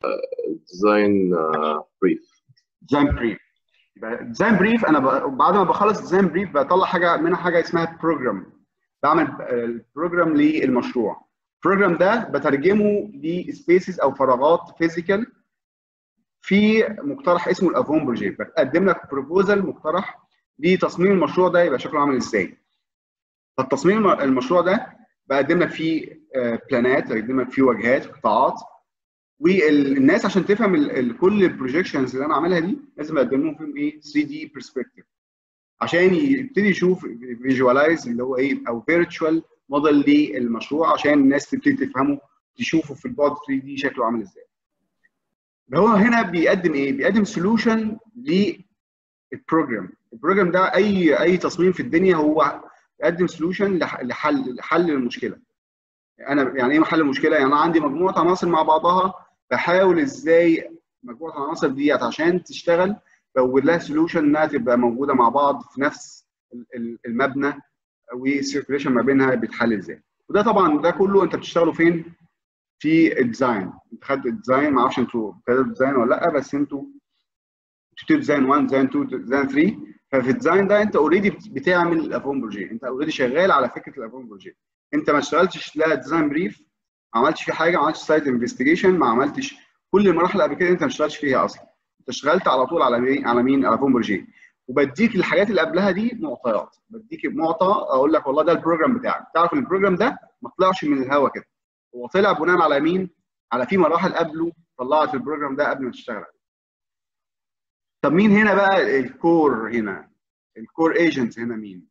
ديزاين بريف ديزاين بريف يبقى ديزاين بريف انا ب... بعد ما بخلص ديزاين بريف بطلع حاجه منها حاجه اسمها بروجرام بعمل البروجرام للمشروع البروجرام ده بترجمه لسبيسز او فراغات فيزيكال في مقترح اسمه الافون بروجي بقدم لك بروبوزال مقترح لتصميم المشروع ده يبقى شكله عامل ازاي فالتصميم المشروع ده بقدم لك فيه بلانات بقدم لك فيه واجهات قطاعات والناس عشان تفهم ال ال كل البروجيكشنز اللي انا عاملها دي لازم اقدم لهم فيهم ايه 3 دي برسبكتيف عشان يبتدي يشوف فيجوالايز اللي هو ايه او فيرتشوال موديل للمشروع عشان الناس تبتدي تفهمه تشوفه في البعد 3 دي شكله عامل ازاي هو هنا بيقدم ايه بيقدم سولوشن للبروجرام البروجرام ده اي اي تصميم في الدنيا هو يقدم سولوشن لحل لحل المشكله انا يعني ايه حل المشكله يعني انا عندي مجموعه عناصر مع بعضها بحاول ازاي مجموعه العناصر ديت عشان تشتغل بوجد لها سولوشن انها تبقى موجوده مع بعض في نفس المبنى والسيركيليشن ما بينها بيتحل ازاي وده طبعا ده كله انت بتشتغله فين في الديزاين انت خدت الديزاين ما اعرفش انتوا ابتديتوا ديزاين ولا لا بس انتوا بتبتدوا ديزاين 1 ديزاين 2 ديزاين 3 ففي الديزاين ده انت اوريدي بتعمل الافون بروجي انت اوريدي شغال على فكره الافون بروجي انت ما اشتغلتش لا ديزاين بريف ما عملتش فيه حاجه ما عملتش سايت انفستيجيشن ما عملتش كل المراحل قبل كده انت ما اشتغلتش فيها اصلا انت اشتغلت على طول على مين على مين على افون بروجي وبديك الحاجات اللي قبلها دي معطيات بديك معطى اقول لك والله ده البروجرام بتاعك تعرف ان البروجرام ده ما طلعش من الهوا كده هو طلع بناء على مين على في مراحل قبله طلعت البروجرام ده قبل ما تشتغل عليه طب مين هنا بقى الكور هنا الكور ايجنت هنا مين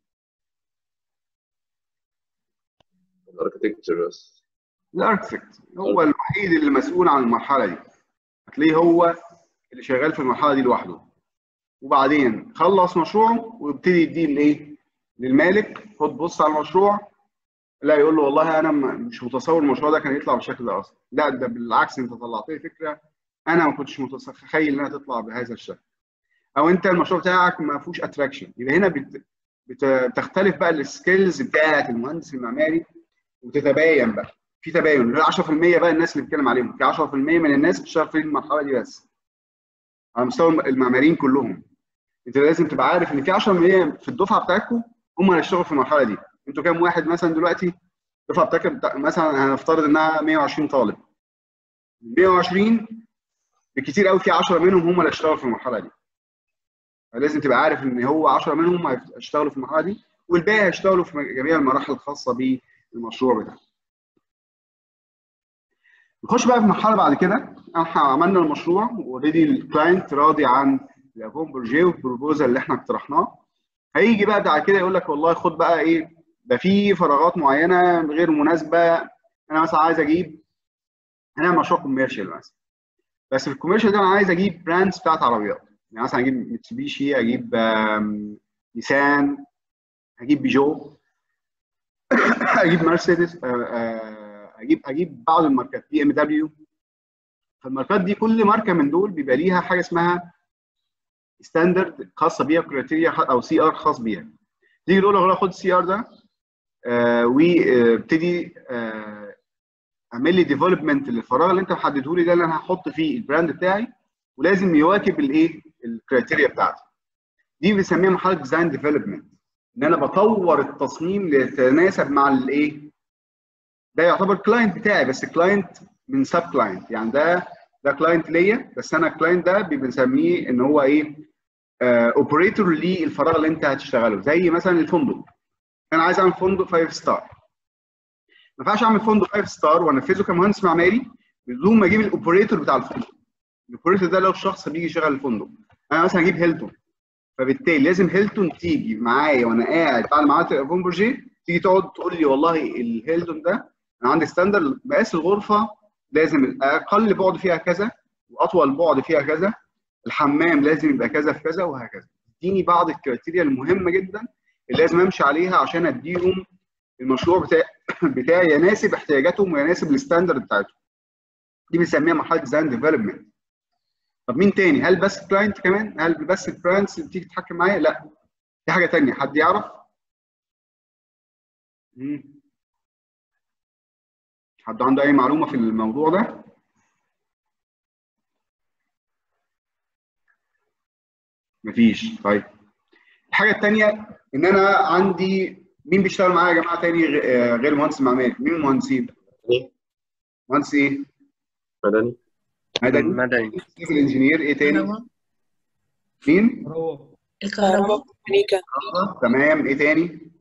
الاركتكتشر بس الاركتكت هو الوحيد اللي مسؤول عن المرحله دي هتلاقيه هو اللي شغال في المرحله دي لوحده وبعدين خلص مشروعه ويبتدي يديه لايه للمالك خد بص على المشروع لا يقول له والله انا مش متصور المشروع ده كان يطلع بالشكل ده اصلا لا ده بالعكس انت طلعت لي فكره انا ما كنتش متخيل انها تطلع بهذا الشكل او انت المشروع بتاعك ما فيهوش اتراكشن يبقى هنا بت... بت... بتختلف بقى السكيلز بتاعت المهندس المعماري وتتباين بقى في تباين اللي 10% بقى الناس اللي بتتكلم عليهم في 10% من الناس بتشتغل في المرحله دي بس على مستوى المعماريين كلهم انت لازم تبقى عارف ان في 10% في الدفعه بتاعتكم هم اللي هيشتغلوا في المرحله دي انتوا كام واحد مثلا دلوقتي الدفعه بتاعتك مثلا هنفترض انها 120 طالب 120 بالكثير قوي في 10 منهم هم اللي هيشتغلوا في المرحله دي فلازم تبقى عارف ان هو 10 منهم هيشتغلوا في المرحله دي والباقي هيشتغلوا في جميع المراحل الخاصه بالمشروع بتاعهم نخش بقى في المرحله بعد كده احنا عملنا المشروع واوريدي الكلاينت راضي عن الافون بروجي والبروبوزال اللي احنا اقترحناه هيجي بقى بعد كده يقول لك والله خد بقى ايه ده في فراغات معينه غير مناسبه انا مثلا عايز اجيب هنعمل مشروع كوميرشال مثلا بس في الكوميرشال ده انا عايز اجيب براندز بتاعت عربيات يعني مثلا اجيب ميتسوبيشي اجيب نيسان اجيب بيجو اجيب مرسيدس اجيب اجيب بعض الماركات بي ام دبليو فالماركات دي كل ماركه من دول بيبقى ليها حاجه اسمها ستاندرد خاصه بيها كريتيريا او سي ار خاص بيها تيجي تقول له خد السي ار ده آه وابتدي آه اعمل لي ديفلوبمنت للفراغ اللي انت محدده لي ده اللي انا هحط فيه البراند بتاعي ولازم يواكب الايه الكريتيريا بتاعتي دي بنسميها مرحله ديزاين ديفلوبمنت ان انا بطور التصميم ليتناسب مع الايه ده يعتبر كلاينت بتاعي بس كلاينت من سب كلاينت يعني ده ده كلاينت ليا بس انا الكلاينت ده بنسميه ان هو ايه اوبريتور للفراغ اللي انت هتشتغله زي مثلا الفندق انا عايز اعمل فندق 5 ستار ما ينفعش اعمل فندق 5 ستار وانفذه كمهندس معماري بدون ما اجيب الاوبريتور بتاع الفندق الاوبريتور ده لو شخص بيجي يشغل الفندق انا مثلا اجيب هيلتون فبالتالي لازم هيلتون تيجي معايا وانا قاعد بعد ما عملت الافون بروجي تيجي تقعد تقول لي والله الهيلتون ده انا عندي ستاندرد مقاس الغرفه لازم اقل بعد فيها كذا واطول بعد فيها كذا الحمام لازم يبقى كذا في كذا وهكذا اديني بعض الكريتيريا المهمه جدا اللي لازم امشي عليها عشان اديهم المشروع بتاعي بتاعي يناسب احتياجاتهم ويناسب الستاندرد بتاعتهم دي بنسميها مرحله ديزاين ديفلوبمنت طب مين تاني هل بس كلاينت كمان هل بس البراندز بتيجي تتحكم معايا لا في حاجه تانية حد يعرف مم. حد عنده اي معلومه في الموضوع ده مفيش طيب الحاجه الثانيه ان انا عندي مين بيشتغل معايا يا جماعه تاني غ- آه، غير مهندس المعماري مين المهندسين إيه؟ مهندس ايه مدني مدني مدني سيفل انجينير ايه تاني كهرباء مين الكهرباء ميكانيكا آه، تمام ايه تاني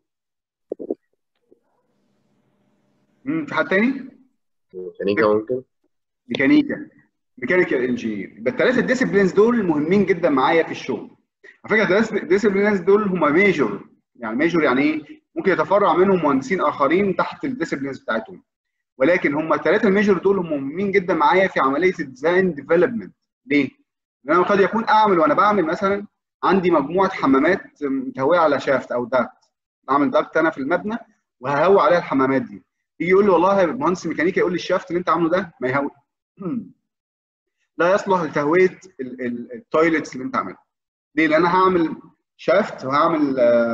مم، في حد تاني ميكانيكا ممكن ميكانيكا ميكانيكال انجينير يبقى الثلاثه ديسيبلينز دول مهمين جدا معايا في الشغل على فكره الثلاث ديسيبلينز دول هم ميجور يعني ميجور يعني ايه ممكن يتفرع منهم مهندسين اخرين تحت الديسيبلينز بتاعتهم ولكن هم الثلاثه الميجور دول هم مهمين جدا معايا في عمليه الديزاين ديفلوبمنت ليه؟ لان انا قد يكون اعمل وانا بعمل مثلا عندي مجموعه حمامات متهويه على شافت او داكت بعمل داكت انا في المبنى وههوي عليها الحمامات دي يجي يقول لي والله يا مهندس ميكانيكا يقول لي الشافت اللي انت عامله ده ما يهوي لا يصلح لتهويه ال- ال- التويلتس اللي انت عاملها ليه؟ لان انا هعمل شافت وهعمل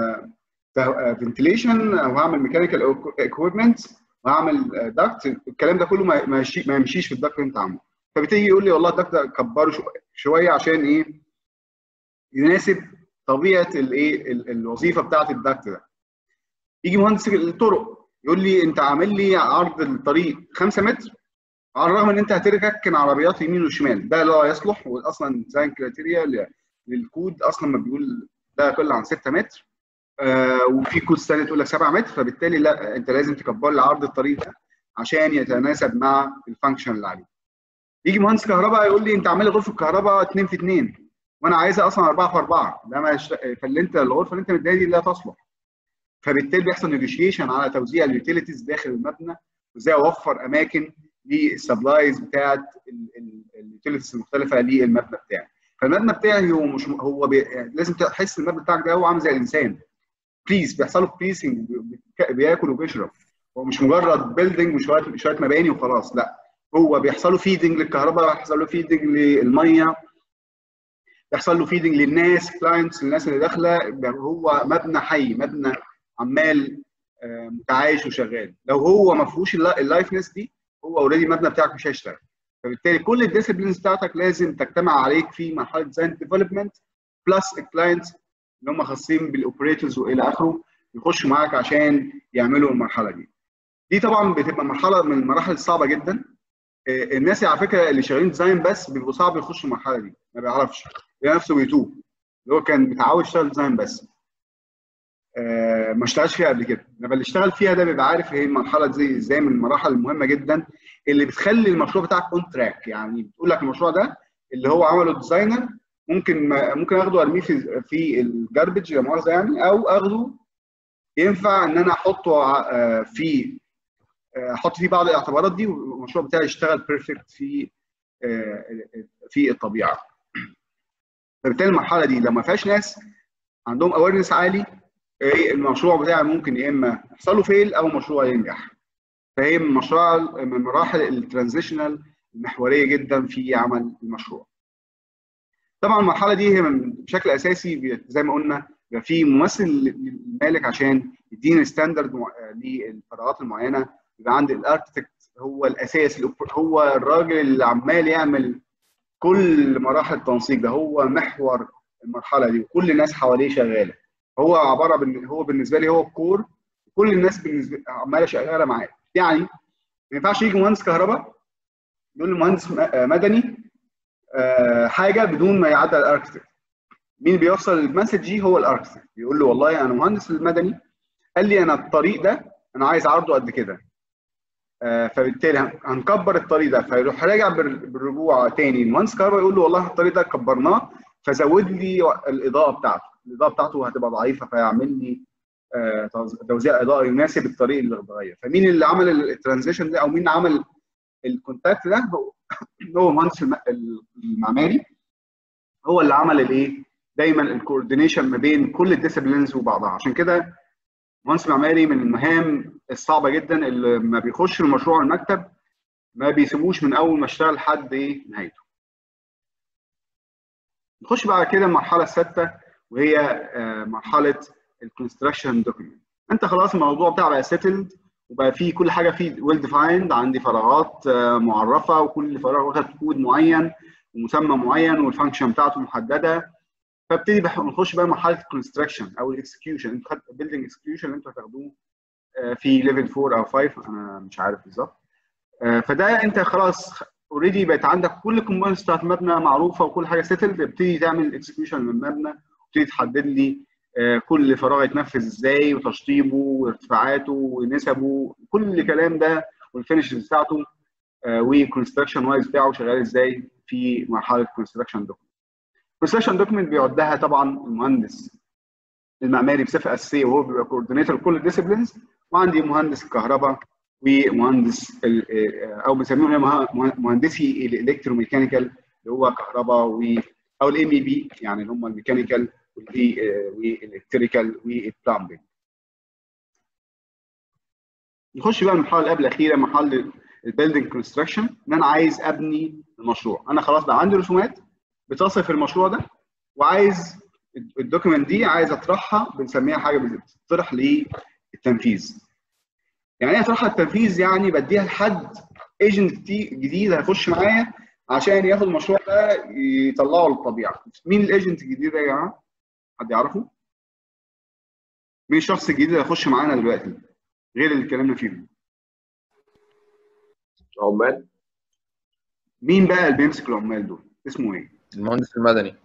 فنتليشن وهعمل ميكانيكال اكويبمنت وهعمل داكت الكلام ده كله ما ما يمشي- ما يمشيش في الداكت اللي انت عامله فبتيجي يقول لي والله الداكت ده كبره شو- شويه عشان ايه؟ يناسب طبيعه الايه ال- الوظيفه بتاعه الداكت ده يجي مهندس الطرق يقول لي انت عامل لي عرض الطريق 5 متر على الرغم ان انت هتركن عربيات يمين وشمال ده لا يصلح واصلا ديزاين كريتيريا للكود اصلا ما بيقول لا يقل عن 6 متر آه وفي كود ثاني تقول لك 7 متر فبالتالي لا انت لازم تكبر لي عرض الطريق ده عشان يتناسب مع الفانكشن اللي عليه يجي مهندس كهرباء يقول لي انت عامل لي غرفه كهرباء 2 في 2 وانا عايزها اصلا 4 في 4 ده ما يشت... فاللي انت الغرفه اللي انت مديها دي لا تصلح فبالتالي بيحصل نيجوشيشن على توزيع اليوتيليتيز داخل المبنى وازاي اوفر اماكن للسبلايز بتاعت اليوتيليتيز المختلفه للمبنى بتاعي فالمبنى بتاعي هو مش هو بي... لازم تحس المبنى بتاعك ده هو عامل زي الانسان بليز بيحصل له بليسنج بياكل وبيشرب هو مش مجرد بيلدينج وشويه شويه مباني وخلاص لا هو بيحصل له فيدنج للكهرباء بيحصل له فيدنج للميه بيحصل له فيدنج للناس كلاينتس الناس اللي داخله هو مبنى حي مبنى عمال آه، متعايش وشغال لو هو ما فيهوش اللا- اللايفنس دي هو اوريدي المبنى بتاعك مش هيشتغل فبالتالي كل الديسيبلينز بتاعتك لازم تجتمع عليك في مرحله ديزاين ديفلوبمنت بلس الكلاينتس اللي هم خاصين بالاوبريتورز والى اخره يخشوا معاك عشان يعملوا المرحله دي. دي طبعا بتبقى مرحله من المراحل الصعبه جدا آه، الناس على فكره اللي شغالين ديزاين بس بيبقوا صعب يخشوا المرحله دي ما بيعرفش يلاقي نفسه بيتوه اللي هو كان متعود يشتغل ديزاين بس آه، ما اشتغلش فيها قبل كده لما اللي اشتغل فيها ده بيبقى عارف هي المرحله دي ازاي من المراحل المهمه جدا اللي بتخلي المشروع بتاعك اون تراك يعني بتقول لك المشروع ده اللي هو عمله الديزاينر ممكن ما ممكن اخده ارميه في في الجاربج لا مؤاخذه يعني او اخده ينفع ان انا احطه ع- آه، في آه، احط فيه بعض الاعتبارات دي والمشروع بتاعي يشتغل بيرفكت في آه، في الطبيعه فبالتالي المرحله دي لو ما فيهاش ناس عندهم اويرنس عالي إيه المشروع بتاعي ممكن يا اما يحصل له فيل او مشروع ينجح فهي من مشروع من مراحل الترانزيشنال المحوريه جدا في عمل المشروع طبعا المرحله دي هي من- بشكل اساسي بي- زي ما قلنا بيبقى في ممثل للمالك عشان يديني ستاندرد للفراغات المعينه يبقى عندي الاركتكت هو الاساس الأوب- هو الراجل اللي عمال يعمل كل مراحل التنسيق ده هو محور المرحله دي وكل الناس حواليه شغاله هو عباره بن... هو بالنسبه لي هو الكور كل الناس بالنسبه عماله شغاله معاه يعني ما ينفعش يجي مهندس كهرباء يقول لمهندس م- آه، مدني آه، حاجه بدون ما يعدي على الاركتكت مين بيوصل المسج دي هو الاركتكت يقول له والله انا مهندس المدني قال لي انا الطريق ده انا عايز عرضه قد كده آه، فبالتالي هن- هنكبر الطريق ده فيروح راجع بال- بالرجوع تاني المهندس كهرباء يقول له والله الطريق ده كبرناه فزود لي الاضاءه بتاعته الاضاءه بتاعته هتبقى ضعيفه فيعمل لي آه، توز- توزيع اضاءه يناسب الطريق اللي اتغير فمين اللي عمل الترانزيشن ده او مين عمل الكونتاكت ده هو هو مهندس الم- المعماري هو اللي عمل الايه دايما الكوردينيشن ما بين كل الديسيبلينز وبعضها عشان كده مهندس معماري من المهام الصعبه جدا اللي لما بيخش المشروع المكتب ما بيسيبوش من اول ما اشتغل لحد ايه نهايته نخش بعد كده المرحله السادسه وهي آه، مرحله الكونستراكشن دوكيمنت انت خلاص الموضوع بتاعك بقى سيتلد وبقى فيه كل حاجه فيه ويل ديفايند عندي فراغات آه، معرفه وكل فراغ واخد كود معين ومسمى معين والفانكشن بتاعته محدده فابتدي بح- نخش بقى مرحله الكونستراكشن او الاكسكيوشن انتوا خدتوا بيلدنج اكسكيوشن اللي انتوا هتاخدوه آه، في ليفل 4 او 5 انا مش عارف بالظبط آه، فده انت خلاص اوريدي بقت عندك كل الكومبوننتس بتاعت المبنى معروفه وكل حاجه سيتل تبتدي تعمل اكسكيوشن للمبنى وتبتدي تحدد لي آه، كل فراغ يتنفذ ازاي وتشطيبه وارتفاعاته ونسبه كل الكلام ده والفينشز بتاعته والكونستراكشن وايز بتاعه شغال ازاي في مرحله كونستراكشن دوكمنت. كونستراكشن دوكمنت بيعدها طبعا المهندس المعماري بصفه اساسيه وهو بيبقى كوردينيتور كل الديسيبلينز وعندي مهندس الكهرباء ومهندس ال- آه، او بنسميهم إيه مه- مهندسي الالكتروميكانيكال اللي هو كهرباء و او الام اي بي يعني اللي هم الميكانيكال والالكتريكال والبلامبنج. نخش بقى المرحله اللي قبل الاخيره مرحله البيلدنج كونستراكشن ان انا عايز ابني المشروع انا خلاص بقى عندي رسومات بتصف المشروع ده وعايز الدوكيمنت دي عايز اطرحها بنسميها حاجه بتطرح للتنفيذ يعني ايه اطرحها للتنفيذ يعني بديها لحد ايجنت جديد هيخش معايا عشان ياخد المشروع ده يطلعه للطبيعه مين الايجنت الجديد ده يا جماعه حد يعرفه مين الشخص الجديد اللي هيخش معانا دلوقتي غير اللي اتكلمنا فيه عمال مين بقى اللي بيمسك العمال دول اسمه ايه المهندس المدني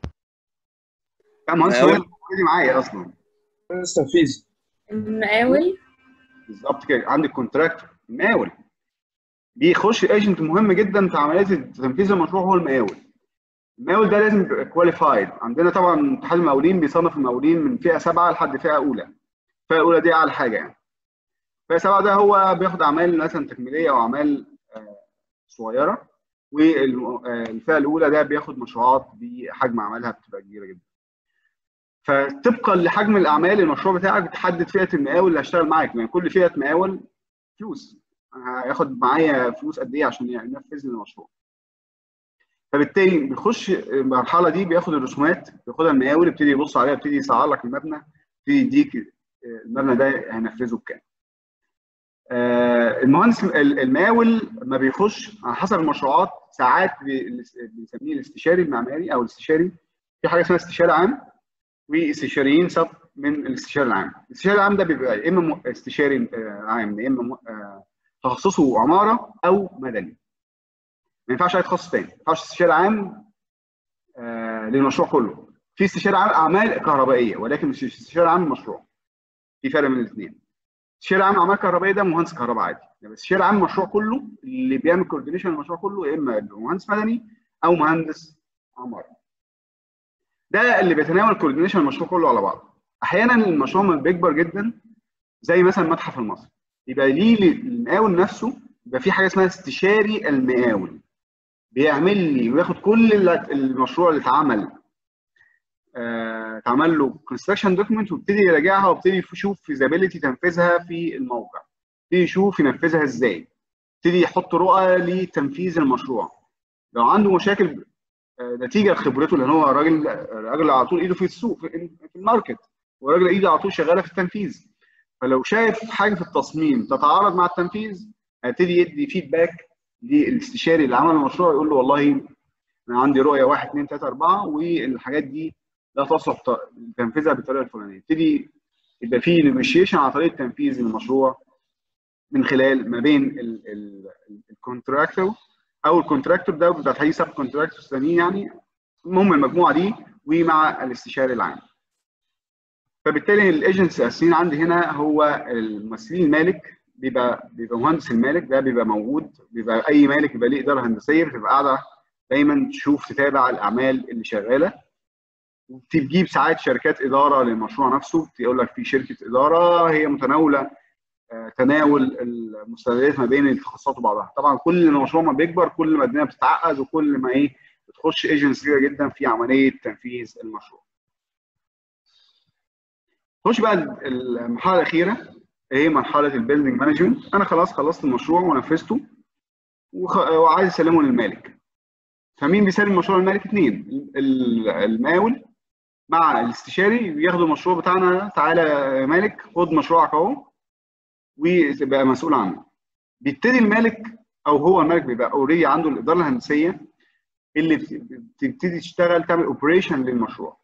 لا مهندس مقاول. مهندس اوريدي معايا اصلا مهندس تنفيذي المقاول بالظبط كده عندك كونتراكتور المقاول بيخش ايجنت مهم جدا في عمليه تنفيذ المشروع هو المقاول المقاول ده لازم يبقى كواليفايد عندنا طبعا اتحاد المقاولين بيصنف المقاولين من فئه سبعه لحد فئه اولى الفئه الاولى دي اعلى حاجه يعني فئه سبعه ده هو بياخد اعمال مثلا تكميليه او اعمال آه، صغيره والفئه الاولى ده بياخد مشروعات بحجم اعمالها بتبقى كبيره جدا فطبقا لحجم الاعمال المشروع بتاعك بتحدد فئه المقاول اللي هيشتغل معاك يعني كل فئه مقاول فلوس أنا هياخد معايا فلوس قد ايه عشان ينفذ لي المشروع فبالتالي بيخش المرحله دي بياخد الرسومات بياخدها المقاول يبتدي يبص عليها يبتدي يسعر لك المبنى يبتدي يديك المبنى ده هينفذه بكام آه، المهندس المقاول لما بيخش على حسب المشروعات ساعات بي- بنسميه الاستشاري المعماري او الاستشاري في حاجه اسمها استشاري عام واستشاريين سب من الاستشاري العام الاستشاري العام ده بيبقى يا اما م- استشاري آه، عام يا اما م- آه، تخصصه عماره او مدني ما ينفعش اي تخصص تاني ما ينفعش استشاري عام آه، للمشروع كله في استشاري عام اعمال كهربائيه ولكن مش استشاري عام مشروع في فرق بين الاثنين استشاري عام اعمال كهربائيه ده مهندس كهرباء عادي يعني استشاري عام المشروع كله اللي بيعمل كوردينيشن المشروع كله يا اما يبقى مهندس مدني او مهندس عماره ده اللي بيتناول كوردينيشن المشروع كله على بعضه احيانا المشروع لما بيكبر جدا زي مثلا المتحف المصري يبقى ليه المقاول نفسه يبقى في حاجه اسمها استشاري المقاول بيعمل لي وياخد كل اللي- المشروع اللي اتعمل آه، اتعمل له كونستراكشن دوكيمنت ويبتدي يراجعها ويبتدي يشوف فيزابيلتي تنفيذها في الموقع يبتدي يشوف ينفذها ازاي يبتدي يحط رؤى لتنفيذ المشروع لو عنده مشاكل آه، نتيجه لخبرته لان هو راجل راجل على طول ايده في السوق في في الماركت وراجل ايده على طول شغاله في التنفيذ فلو شايف حاجه في التصميم تتعارض مع التنفيذ هيبتدي يدي فيدباك للاستشاري اللي عمل المشروع يقول له والله انا عندي رؤيه 1 2 3 4 والحاجات دي لا تصلح ت- تنفيذها بالطريقه الفلانيه يبتدي يبقى في نيجوشيشن على طريقه تنفيذ المشروع من خلال ما بين الكونتراكتور او الكونتراكتور ده بيبقى تحديد سب كونتراكتورز ثانيين يعني المهم المجموعه دي ومع الاستشاري العام فبالتالي الايجنتس الاساسيين عندي هنا هو الممثلين المالك بيبقى بيبقى مهندس المالك ده بيبقى موجود بيبقى اي مالك بيبقى ليه اداره هندسيه بتبقى قاعده دايما تشوف تتابع الاعمال اللي شغاله وبتجيب ساعات شركات اداره للمشروع نفسه تقول لك في شركه اداره هي متناوله آه، تناول المستندات ما بين التخصصات وبعضها طبعا كل ما المشروع ما بيكبر كل ما الدنيا بتتعقد وكل ما ايه بتخش ايجنتس كتيره جدا في عمليه تنفيذ المشروع خش بقى المرحله الاخيره هي مرحله البيلدنج مانجمنت انا خلاص خلصت المشروع ونفذته وخ... وعايز اسلمه للمالك فمين بيسلم المشروع للمالك اثنين ال- المقاول مع الاستشاري بياخدوا المشروع بتاعنا تعالى يا مالك خد مشروعك اهو وتبقى مسؤول عنه بيبتدي المالك او هو المالك بيبقى اوريدي عنده الاداره الهندسيه اللي بت- بتبتدي تشتغل تعمل اوبريشن للمشروع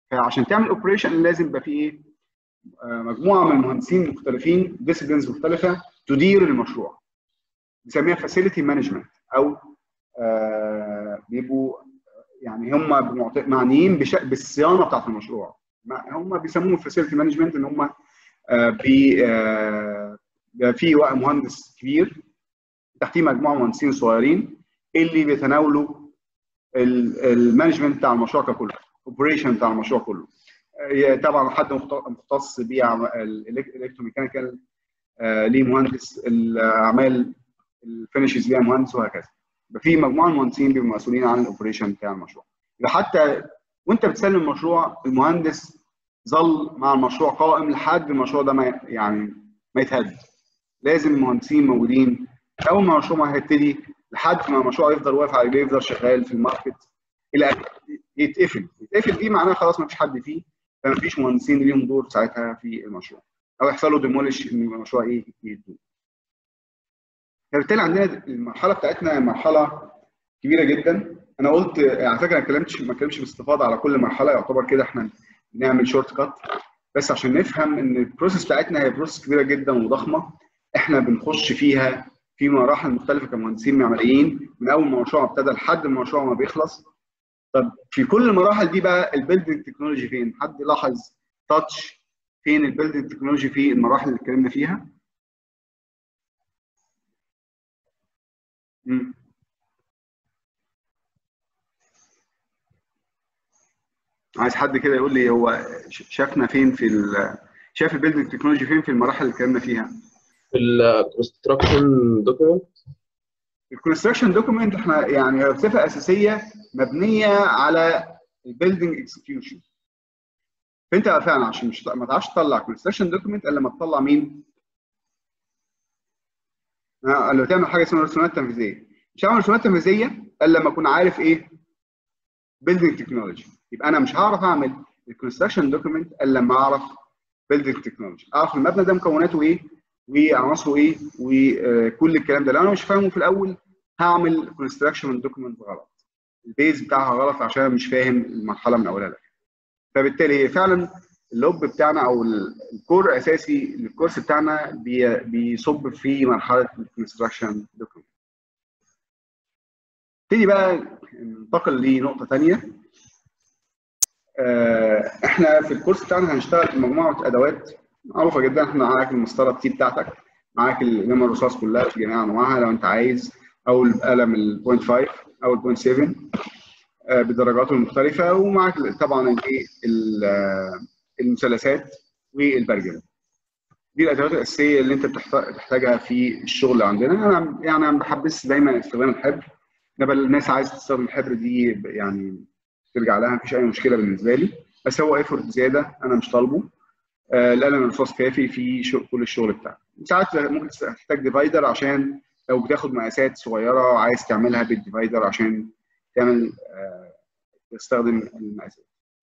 فعشان تعمل اوبريشن لازم يبقى في ايه آه، مجموعه من المهندسين مختلفين ديسيبلينز مختلفه تدير المشروع بنسميها فاسيلتي مانجمنت او آه، بيبقوا يعني هم بمعت- معنيين بش- بالصيانه بتاعت المشروع ما- هم بيسموه فاسيلتي مانجمنت ان هم آه، بي آه، بيبقى في وق- مهندس كبير تحتيه مجموعه مهندسين صغيرين اللي بيتناولوا ال- المانجمنت بتاع المشروع ككل الاوبريشن بتاع المشروع كله آه، طبعا حد مخت- مختص بالالكتروميكانيكال ليه مهندس الاعمال الفينشز ليها مهندس وهكذا يبقى في مجموعه من المهندسين بيبقوا مسؤولين عن الاوبريشن بتاع المشروع يبقى حتى وانت بتسلم المشروع المهندس ظل مع المشروع قائم لحد المشروع ده ما يعني ما يتهد لازم المهندسين موجودين اول ما المشروع ما هيبتدي لحد ما المشروع يفضل واقف على رجليه يفضل شغال في الماركت الى أن يتقفل يتقفل دي معناها خلاص ما فيش حد فيه فما فيش مهندسين ليهم دور ساعتها في المشروع او يحصل له ديمولش ان المشروع ايه يدوم فبالتالي عندنا المرحله بتاعتنا مرحله كبيره جدا انا قلت على فكره ما اتكلمتش ما اتكلمتش باستفاضه على كل مرحله يعتبر كده احنا بنعمل شورت كات بس عشان نفهم ان البروسيس بتاعتنا هي بروسيس كبيره جدا وضخمه احنا بنخش فيها في مراحل مختلفه كمهندسين معماريين من اول ما المشروع ابتدى لحد ما المشروع ما بيخلص طب في كل المراحل دي بقى البيلدنج تكنولوجي فين؟ حد لاحظ تاتش فين البيلدنج تكنولوجي في المراحل اللي اتكلمنا فيها؟ مم. عايز حد كده يقول لي هو ش- شافنا فين في ال شاف البيلدنج تكنولوجي فين في المراحل اللي اتكلمنا فيها؟ في الكونستراكشن دوكيمنت الكونستراكشن دوكيمنت احنا يعني صفه اساسيه مبنيه على البيلدنج اكسكيوشن فانت فعلا عشان مش ما تعرفش تطلع كونستراكشن دوكيمنت الا لما تطلع مين؟ آه، لو تعمل حاجه اسمها رسومات تنفيذيه مش هعمل رسومات تنفيذيه الا لما اكون عارف ايه؟ بيلدنج تكنولوجي يبقى انا مش هعرف اعمل الكونستراكشن دوكيمنت الا لما اعرف بيلدنج تكنولوجي اعرف المبنى ده مكوناته ايه وعناصره ايه وكل الكلام ده لو انا مش فاهمه في الاول هعمل كونستراكشن دوكيمنت غلط البيز بتاعها غلط عشان أنا مش فاهم المرحله من اولها لاخرها فبالتالي هي فعلا اللوب بتاعنا او ال- الكور الاساسي للكورس بتاعنا بي- بيصب في مرحله الكونستراكشن دوكيمنت نبتدي بقى ننتقل لنقطه ثانيه احنا في الكورس بتاعنا هنشتغل في مجموعه ادوات معروفه جدا احنا معاك المسطره التي بتاعتك معاك القلم الرصاص كلها في جميع انواعها لو انت عايز او القلم البوينت 5 او البوينت 7 آه، بدرجاته المختلفه ومعاك طبعا الايه ال- آه، المثلثات والبرجل دي الادوات الاساسيه اللي انت بتحت- بتحتاجها في الشغل اللي عندنا انا يعني انا بحبس دايما استخدام الحبر انما الناس عايز تستخدم الحبر دي ب- يعني ترجع لها مفيش اي مشكله بالنسبه لي بس هو ايفورت زياده انا مش طالبه آه، القلم الرصاص كافي في شغل كل الشغل بتاعك ساعات ممكن تحتاج ديفايدر عشان لو بتاخد مقاسات صغيره عايز تعملها بالديفايدر عشان تعمل آه، تستخدم المقاسات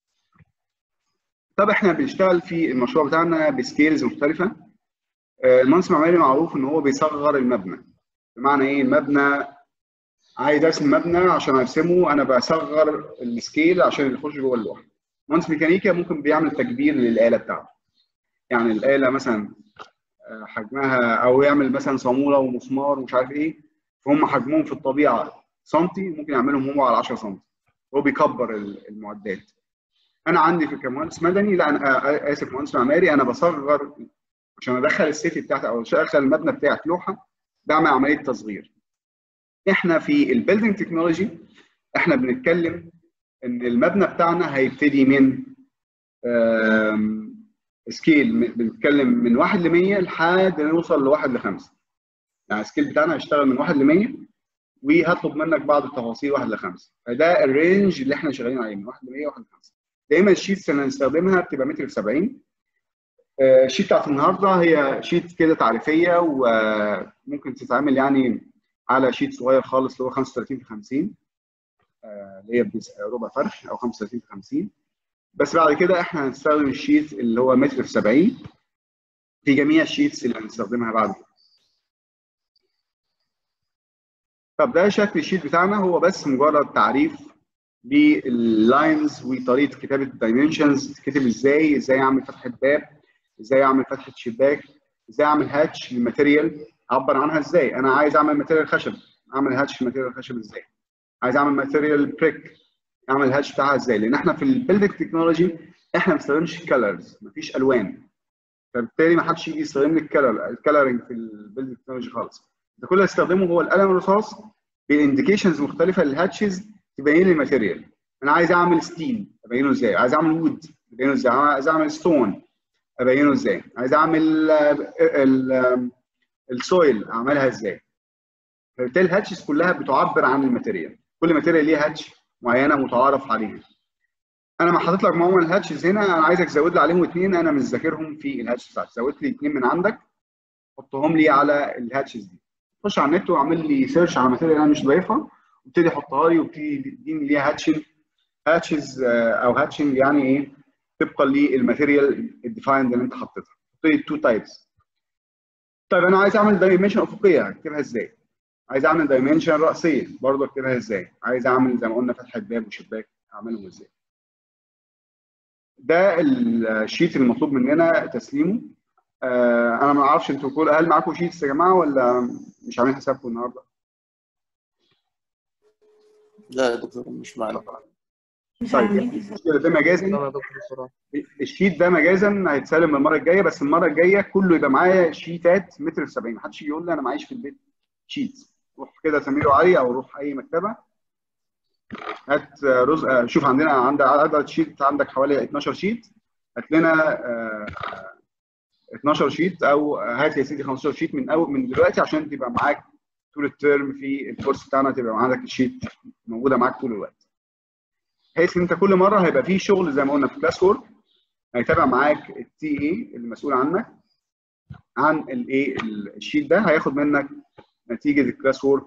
طب احنا بنشتغل في المشروع بتاعنا بسكيلز مختلفه آه، المهندس المعماري معروف ان هو بيصغر المبنى بمعنى ايه المبنى عايز ارسم مبنى عشان ارسمه انا بصغر السكيل عشان يخش جوه اللوحه مهندس ميكانيكا ممكن بيعمل تكبير للاله بتاعته يعني الاله مثلا آه، حجمها او يعمل مثلا صاموله ومسمار ومش عارف ايه فهم حجمهم في الطبيعه سنتي ممكن يعملهم هو على 10 سم هو بيكبر ال- المعدات انا عندي في كمهندس مدني لا انا آه، اسف مهندس معماري انا بصغر عشان ادخل السيتي بتاعتي او ادخل المبنى بتاعي في لوحه بعمل عمليه تصغير احنا في البيلدنج تكنولوجي احنا بنتكلم ان المبنى بتاعنا هيبتدي من آم، سكيل م- بنتكلم من 1 ل 100 لحد ما نوصل ل 1 ل 5 يعني السكيل بتاعنا هيشتغل من 1 ل 100 وهطلب منك بعض التفاصيل 1 ل 5 فده الرينج اللي احنا شغالين عليه من 1 ل 100 1 ل 5 دايما الشيتس اللي هنستخدمها بتبقى متر في 70 آه، الشيت بتاعت النهارده هي شيت كده تعريفيه وممكن تتعمل يعني على شيت صغير خالص اللي هو 35 في 50 آه، اللي هي بس- ربع فرش او 35 في 50 بس بعد كده احنا هنستخدم الشيت اللي هو متر في 70 في جميع الشيتس اللي هنستخدمها بعد كده. طب ده شكل الشيت بتاعنا هو بس مجرد تعريف باللاينز وطريقه كتابه الدايمنشنز تكتب ازاي ازاي اعمل فتحه باب ازاي اعمل فتحه شباك ازاي اعمل هاتش للماتيريال اعبر عنها ازاي انا عايز اعمل ماتيريال خشب اعمل هاتش لماتيريال خشب ازاي عايز اعمل ماتيريال بريك اعمل الهاتش بتاعها ازاي لان احنا في البيلدنج تكنولوجي احنا ما بنستخدمش كلرز مفيش الوان فبالتالي ما حدش يجي يستخدم لي الكلر الكلرنج في البيلدنج تكنولوجي خالص ده كل اللي استخدمه هو القلم الرصاص بانديكيشنز مختلفه للهاتشز تبين لي الماتيريال انا عايز اعمل ستيل ابينه ازاي عايز اعمل وود ابينه ازاي عايز اعمل ستون ابينه ازاي عايز اعمل السويل اعملها ازاي فبالتالي الهاتشز كلها بتعبر عن الماتيريال كل ماتيريال ليها هاتش معينه متعارف عليها انا ما حاطط لك معاهم الهاتشز هنا انا عايزك تزود لي عليهم اثنين انا مش ذاكرهم في الهاتش بتاعتي زود لي اثنين من عندك حطهم لي على الهاتشز دي خش على النت واعمل لي سيرش على ماتيريال انا مش ضايفها وابتدي احطها لي وابتدي تديني ليها هاتشنج هاتشز او هاتشنج يعني ايه طبقا للماتيريال الديفايند اللي انت حطيتها حط لي تو تايبس طيب انا عايز اعمل دايمنشن افقيه اكتبها ازاي؟ عايز اعمل دايمنشن راسيه برضه اكتبها ازاي؟ عايز اعمل زي ما قلنا فتحه باب وشباك اعملهم ازاي؟ ده الشيت المطلوب مننا تسليمه آه انا ما اعرفش انتوا كل هل معاكم شيتس يا جماعه ولا مش عاملين حسابكم النهارده؟ لا يا دكتور مش معانا طيب الشيت ده مجازا الشيت ده مجازا هيتسلم المره الجايه بس المره الجايه كله يبقى معايا شيتات متر في 70 محدش يجي يقول لي انا معيش في البيت شيت روح كده سمير علي او روح اي مكتبه هات رز شوف عندنا عند عدد شيت عندك حوالي 12 شيت هات لنا آه، 12 شيت او هات يا سيدي 15 شيت من أول من دلوقتي عشان تبقى معاك طول الترم في الكورس بتاعنا تبقى عندك الشيت موجوده معاك طول الوقت. بحيث ان انت كل مره هيبقى فيه شغل زي ما قلنا في كلاس وورك هيتابع معاك التي اي اللي مسؤول عنك عن الايه الشيت ده هياخد منك نتيجه الكلاس وورك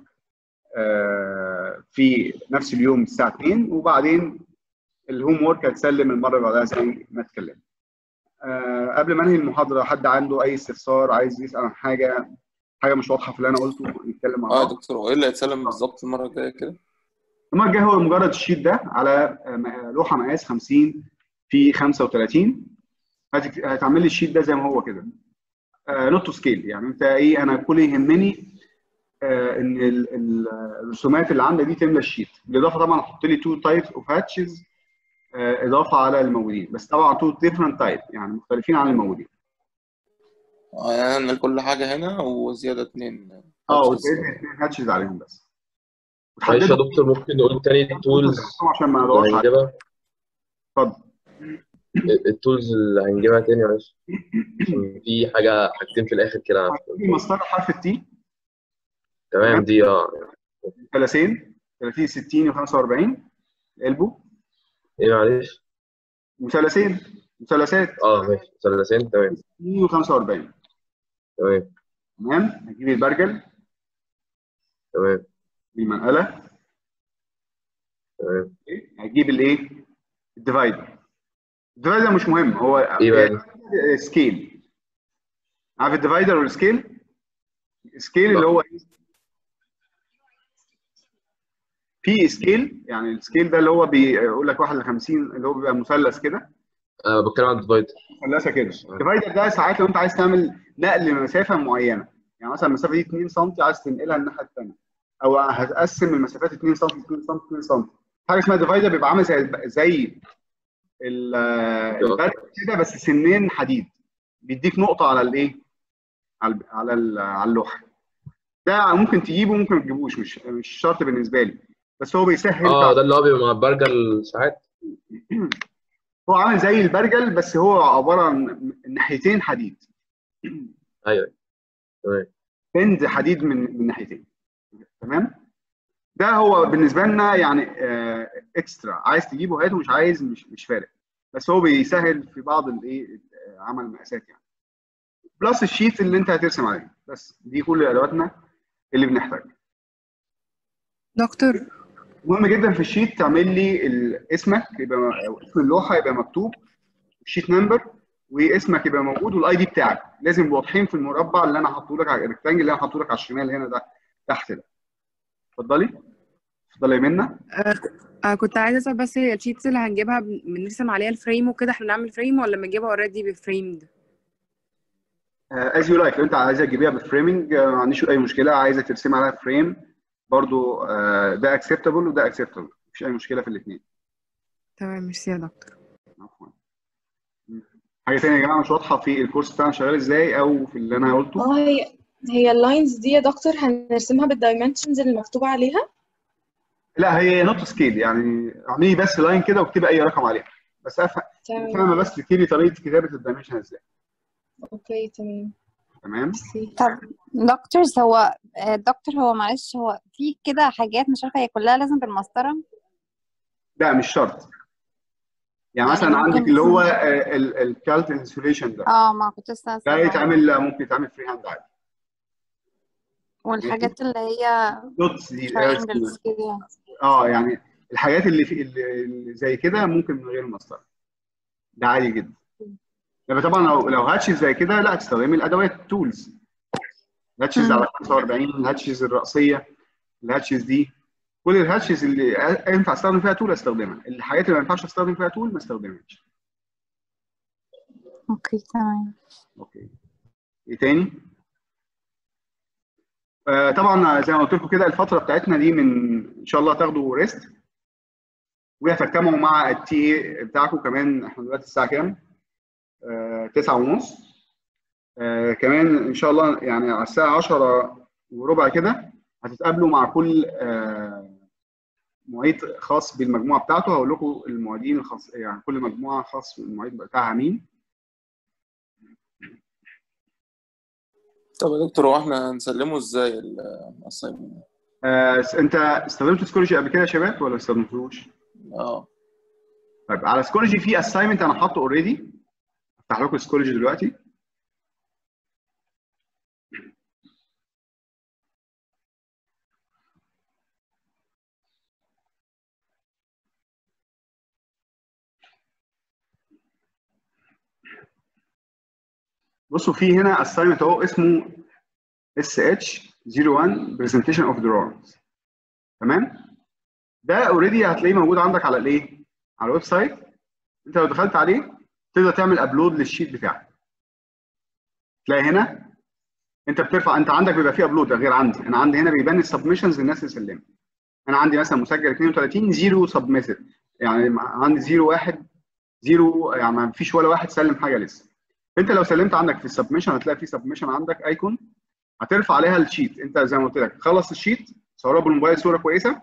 آه، في نفس اليوم الساعه 2 وبعدين الهوم وورك هتسلم المره اللي بعدها زي ما اتكلمنا. آه، قبل ما انهي المحاضره حد عنده اي استفسار عايز يسال عن حاجه حاجه مش واضحه في اللي انا قلته نتكلم مع اه يا بعض. دكتور هو ايه اللي هيتسلم بالظبط المره الجايه كده؟ المره الجايه هو مجرد الشيت ده على آه، لوحه مقاس 50 في 35 هتك- هتعمل لي الشيت ده زي ما هو كده نوت تو سكيل يعني انت ايه انا كل اللي يهمني آه، ان ال- ال- الرسومات اللي عندك دي تملى الشيت بالاضافه طبعا احط لي تو تايبس اوف هاتشز اضافه على الموجودين بس طبعا تو ديفرنت تايب يعني مختلفين عن الموجودين اه يعني انا كل حاجه هنا وزياده اتنين اه hatches. وتبقى اثنين هاتشز عليهم بس معلش يا وتحددهم دكتور ممكن نقول تاني التولز عشان ما اللي ندورش عليهم هنجيبها اتفضل التولز اللي هنجيبها تاني معلش عشان في حاجة حاجتين في الآخر كده في مسطره حرف التي تمام دي اه ثلاثين 30 60 و45 البو ايه معلش مثلثين مثلثات اه ماشي مثلثين تمام 60 و45 تمام تمام هجيب البرجل تمام المنقله تمام هجيب الايه الديفايدر الديفايدر مش مهم هو ايه بقى دي؟ سكيل عارف الديفايدر والسكيل السكيل اللي هو ايه في سكيل يعني السكيل ده اللي هو بيقول لك 1 ل 50 اللي هو بيبقى مثلث كده انا بتكلم عن الديفايدر مثلثه كده الديفايدر ده ساعات لو انت عايز تعمل نقل لمسافه معينه يعني مثلا المسافه دي 2 سم عايز تنقلها الناحيه الثانيه او هتقسم المسافات 2 سم 2 سم 2 سم حاجه اسمها ديفايدر بيبقى عامل زي زي ال- البرد كده بس سنين حديد بيديك نقطه على الايه على ال- على ال- على اللوحه ده ممكن تجيبه ممكن ما تجيبوش مش مش شرط بالنسبه لي بس هو بيسهل اه ده اللي هو بيبقى مع البرجل ساعات هو عامل زي البرجل بس هو عباره عن ناحيتين حديد ايوه تمام بند حديد من من ناحيتين تمام ده هو بالنسبه لنا يعني آه اكسترا عايز تجيبه هاته مش عايز مش مش فارق بس هو بيسهل في بعض الايه آه، عمل المقاسات يعني بلس الشيت اللي انت هترسم عليه بس دي كل ادواتنا اللي بنحتاجها دكتور مهم جدا في الشيت تعمل لي ال- اسمك يبقى أو اسم اللوحه يبقى مكتوب الشيت نمبر واسمك يبقى موجود والاي دي بتاعك لازم يبقوا واضحين في المربع اللي انا حاطه لك على الريكتانجل اللي انا حاطه لك على الشمال هنا ده تحت ده اتفضلي اتفضلي يا منى آه كنت عايزة أسأل بس هي الشيتس اللي هنجيبها بن- بنرسم عليها الفريم وكده احنا بنعمل فريم ولا بنجيبها اوريدي بفريمد؟ از يو لايك لو انت عايزه تجيبيها بالفريمنج آه، ما عنديش اي مشكله عايزه ترسمي عليها فريم برضو آه، ده اكسبتابل وده اكسبتابل مفيش اي مشكله في الاثنين تمام ميرسي يا دكتور عفوا حاجه ثانيه يا جماعه مش واضحه في الكورس بتاعنا شغال ازاي او في اللي انا قلته اه هي هي اللاينز دي يا دكتور هنرسمها بالدايمنشنز اللي مكتوبة عليها لا هي نوت سكيل يعني اعملي بس لاين كده واكتبي اي رقم عليها بس افهم تمام فاهمه بس تكتبي طريقه كتابه الدايمنشن ازاي اوكي تمام تمام طب دكتورز هو آه، دكتور هو معلش هو في كده حاجات مش عارفة هي كلها لازم بالمسطرة لا مش شرط يعني يعني مثلا عندك ممكن اللي هو الكالت انسوليشن ده اه ما كنت لسه ده هسأل يتعمل لا، ممكن يتعمل فري هاند عادي والحاجات اللي هي دوتس دي triangles كده اه يعني الحاجات اللي في اللي اللي زي كده ممكن من غير مسطره ده عادي جدا لما طبعا لو لو هاتشز زي كده لا تستخدمي الادوات تولز الهاتشز على 45 الهاتشز الرأسيه الهاتشز دي كل الهاتشز اللي ينفع استخدم فيها تول استخدمها الحاجات اللي ما ينفعش استخدم فيها تول ما استخدمهاش اوكي تمام اوكي ايه تاني آه طبعا زي ما قلت لكم كده الفتره بتاعتنا دي من ان شاء الله تاخدوا ريست وهتجتمعوا مع التي اي بتاعكم كمان احنا دلوقتي الساعه كام؟ آه تسعة ونص آه كمان ان شاء الله يعني على الساعه 10 وربع كده هتتقابلوا مع كل آه معيد خاص بالمجموعه بتاعته هقول لكم المعيدين الخاص يعني كل مجموعه خاص بالمعيد بتاعها مين طب يا دكتور هو احنا هنسلمه ازاي الاساينمنت آه انت استخدمت سكولوجي قبل كده يا شباب ولا ما استخدمتوش؟ اه طيب على سكولوجي في اساينمنت انا حاطه اوريدي افتح لكم سكولوجي دلوقتي بصوا في هنا اساينمنت اهو اسمه اس اتش 01 برزنتيشن اوف drawings تمام ده اوريدي هتلاقيه موجود عندك على الايه على الويب سايت انت لو دخلت عليه تقدر تعمل ابلود للشيت بتاعك تلاقي هنا انت بترفع انت عندك بيبقى فيه ابلود غير عندي انا عندي هنا بيبان السبمشنز للناس اللي سلمت انا عندي مثلا مسجل 32 زيرو سبميتد يعني عندي زيرو واحد زيرو يعني ما فيش ولا واحد سلم حاجه لسه انت لو سلمت عندك في السبمشن هتلاقي في سبمشن عندك ايكون هترفع عليها الشيت انت زي ما قلت لك خلص الشيت صورها بالموبايل صوره كويسه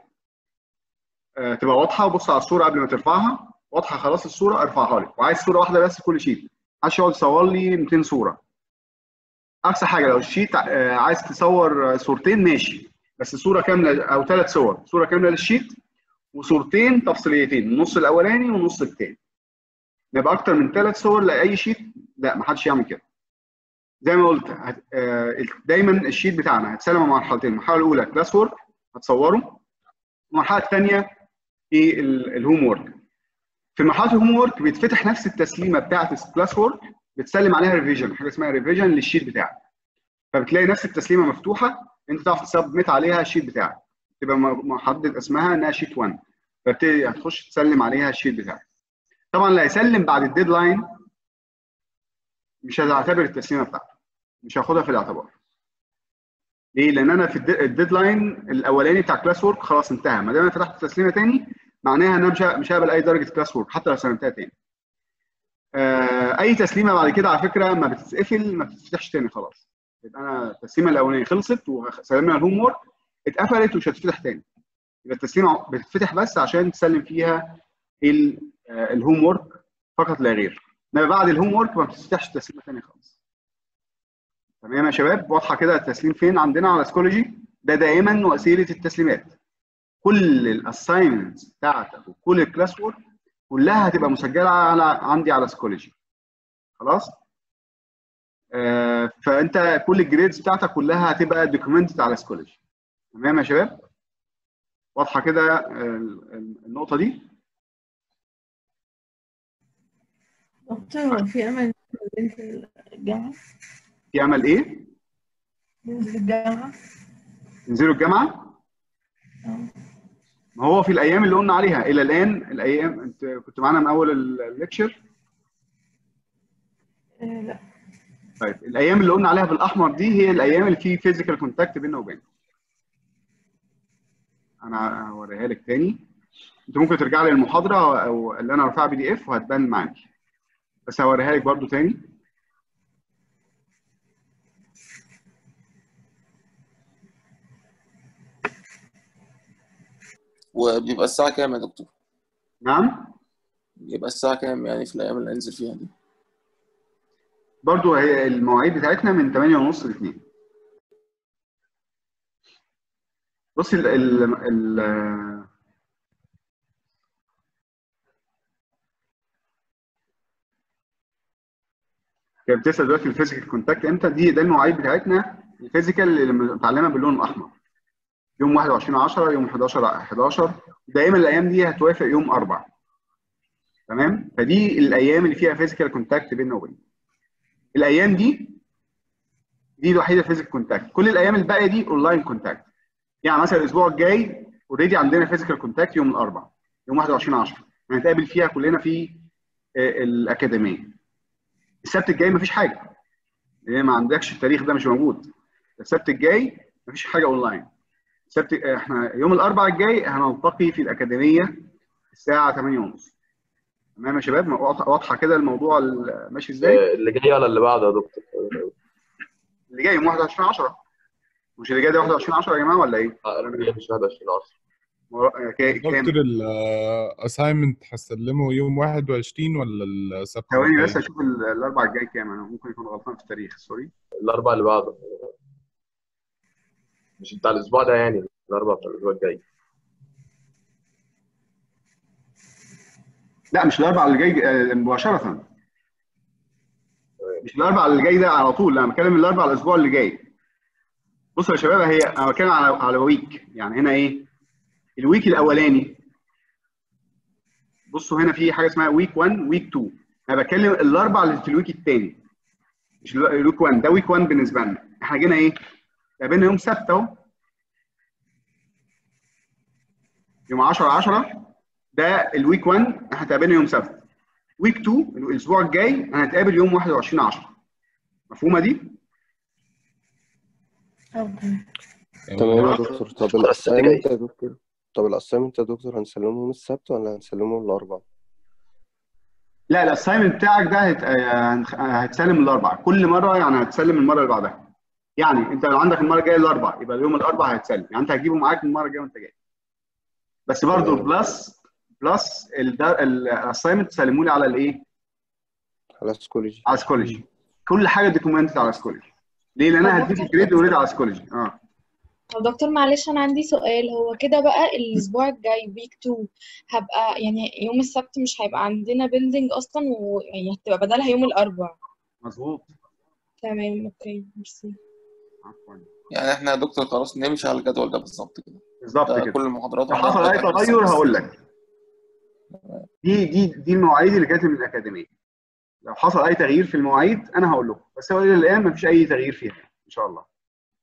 آه، تبقى واضحه وبص على الصوره قبل ما ترفعها واضحه خلاص الصوره ارفعها لي وعايز صوره واحده بس كل شيت محدش يقعد يصور لي 200 صوره اقصى حاجه لو الشيت آه، عايز تصور صورتين ماشي بس صوره كامله او ثلاث صور صوره كامله للشيت وصورتين تفصيليتين النص الاولاني والنص الثاني نبقى اكتر من ثلاث صور لاي شيت لا ما حدش يعمل كده زي ما قلت هت- آه، دايما الشيت بتاعنا هتسلم على مرحلتين المرحله الاولى كلاس وورك هتصوره المرحله الثانيه في الهوم وورك في مرحله الهوم وورك بيتفتح نفس التسليمه بتاعه الكلاس وورك بتسلم عليها ريفيجن حاجه اسمها ريفيجن للشيت بتاعك فبتلاقي نفس التسليمه مفتوحه انت تعرف تسبمت عليها الشيت بتاعك تبقى م- محدد اسمها انها شيت 1 فبتبتدي هتخش تسلم عليها الشيت بتاعك طبعا اللي هيسلم بعد الديدلاين مش هتعتبر التسليمه بتاعته مش هاخدها في الاعتبار ليه؟ لان انا في الد- الديدلاين الاولاني بتاع كلاس وورك خلاص انتهى ما دام انا فتحت تسليمه تاني معناها ان انا مش ه- مش هقبل اي درجه كلاس وورك حتى لو سلمتها تاني. آه، اي تسليمه بعد كده على فكره ما بتتقفل ما بتتفتحش تاني خلاص. يبقى انا التسليمه الاولانيه خلصت وسلمنا الهوم وورك اتقفلت ومش هتتفتح تاني. يبقى التسليمه بتتفتح بس عشان تسلم فيها ال- آه، الهوم وورك فقط لا غير. انما بعد الهوم وورك ما بتتفتحش التسليمه تاني خالص. تمام يا شباب واضحه كده التسليم فين عندنا على سكولوجي ده دائما وسيله التسليمات كل الاساينمنتس بتاعتك وكل الكلاس وورك كلها هتبقى مسجله على عندي على سكولوجي خلاص آه فانت كل الجريدز بتاعتك كلها هتبقى دوكيومنتد على سكولوجي تمام يا شباب واضحه كده آه، النقطه دي دكتور هو في امل ننزل الجامعه في امل ايه ننزل الجامعه تنزلوا الجامعه اه ما هو في الايام اللي قلنا عليها الى الان الايام انت كنت معانا من اول الليكشر آه، لا طيب الايام اللي قلنا عليها بالاحمر دي هي الايام اللي فيه فيزيكال كونتاكت بيننا وبينك انا هوريها لك تاني انت ممكن ترجع لي المحاضره او اللي انا رافعها بي دي اف وهتبان معاك بس هوريها لك برضو تاني وبيبقى الساعة كام يا دكتور؟ نعم بيبقى الساعة كام يعني في الأيام اللي هننزل فيها دي؟ برضو هي المواعيد بتاعتنا من 8 ونص ل 2 بص ال ال ال كانت بتسال دلوقتي الفيزيكال كونتاكت امتى دي ده المواعيد بتاعتنا الفيزيكال اللي متعلمه باللون الاحمر يوم 21 10 يوم 11 11 دايما الايام دي هتوافق يوم 4 تمام فدي الايام اللي فيها فيزيكال كونتاكت بيننا وبين الايام دي دي الوحيده فيزيكال كونتاكت كل الايام الباقيه دي اونلاين كونتاكت يعني مثلا الاسبوع الجاي اوريدي عندنا فيزيكال كونتاكت يوم الاربعاء يوم 21 10 هنتقابل فيها كلنا في آه، الاكاديميه السبت الجاي مفيش حاجه لان ما عندكش التاريخ ده مش موجود السبت الجاي مفيش حاجه اونلاين السبت احنا يوم الاربعاء الجاي هنلتقي في الاكاديميه الساعه 8:30 تمام يا شباب واضحه واضحة كده الموضوع ال- ماشي ازاي اللي جاي ولا اللي بعده يا دكتور؟ اللي جاي يوم 21 10 مش اللي جاي ده 21 10 يا جماعه ولا ايه؟ اه اللي جاي مش 21 10 مر- كا- كام دكتور الاساينمنت هسلمه يوم 21 ولا السبت ثواني الجاي؟ بس اشوف ال- الاربع الجاي كام انا ممكن يكون غلطان في التاريخ سوري الاربعاء اللي بعده مش بتاع الاسبوع ده يعني الاربعاء بتاع الاسبوع الجاي لا مش الاربع اللي جاي آه، مباشره مش الاربع اللي جاي ده على طول لا انا بتكلم الاربع الاسبوع اللي جاي بصوا يا شباب هي انا بتكلم على على ويك يعني هنا ايه الويك الاولاني بصوا هنا في حاجه اسمها ويك 1 ويك 2 انا بتكلم الاربع اللي في الويك الثاني مش ال- الويك 1 ده ويك 1 بالنسبه لنا احنا جينا ايه قابلنا يوم سبت اهو يوم 10 10 ده الويك 1 احنا هتقابلنا يوم سبت ويك 2 الاسبوع الجاي هنتقابل يوم 21 10 مفهومه دي؟ تمام يا دكتور طب الاسايمنت يا دكتور طب الاسايمنت يا دكتور هنسلمه يوم السبت ولا هنسلمه الاربعاء؟ لا الاساينمنت بتاعك ده هت... آه، هتسلم الاربع كل مره يعني هتسلم المره اللي بعدها يعني انت لو عندك المره الجايه الاربع يبقى اليوم الاربع هيتسلم يعني انت هتجيبه معاك المره الجايه وانت جاي بس برضه بلس بلس الاساينمنت تسلموا لي على الايه؟ على سكولوجي على سكولوجي كل حاجه دوكيومنتد على سكولوجي ليه؟ لان انا هديك الجريد اوريدي على سكولوجي اه طب دكتور معلش انا عندي سؤال هو كده بقى الاسبوع الجاي ويك 2 هبقى يعني يوم السبت مش هيبقى عندنا بيلدينج اصلا ويعني هتبقى بدلها يوم الاربع مظبوط تمام اوكي ميرسي يعني احنا يا دكتور خلاص نمشي على الجدول ده بالظبط كده بالظبط ده كده كل المحاضرات لو حصل اي تغير هقول لك دي دي دي المواعيد اللي جات لي من الاكاديميه لو حصل اي تغيير في المواعيد انا هقول لكم بس هو الى الان مفيش اي تغيير فيها ان شاء الله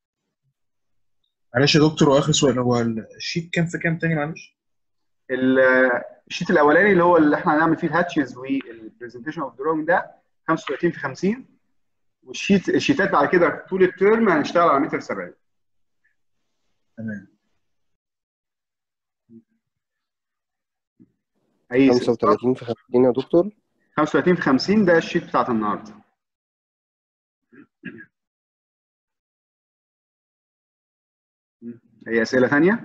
معلش يا دكتور واخر سؤال هو الشيت كام في كام تاني معلش؟ ال- الشيت الاولاني اللي هو اللي احنا هنعمل فيه الهاتشز والبرزنتيشن اوف دروينج ده 35 في 50 والشيت الشيتات بعد كده طول الترم هنشتغل على متر 70 تمام اي 35 في 50 يا دكتور 35 في 50 ده الشيت بتاعت النهارده اي اسئله ثانيه؟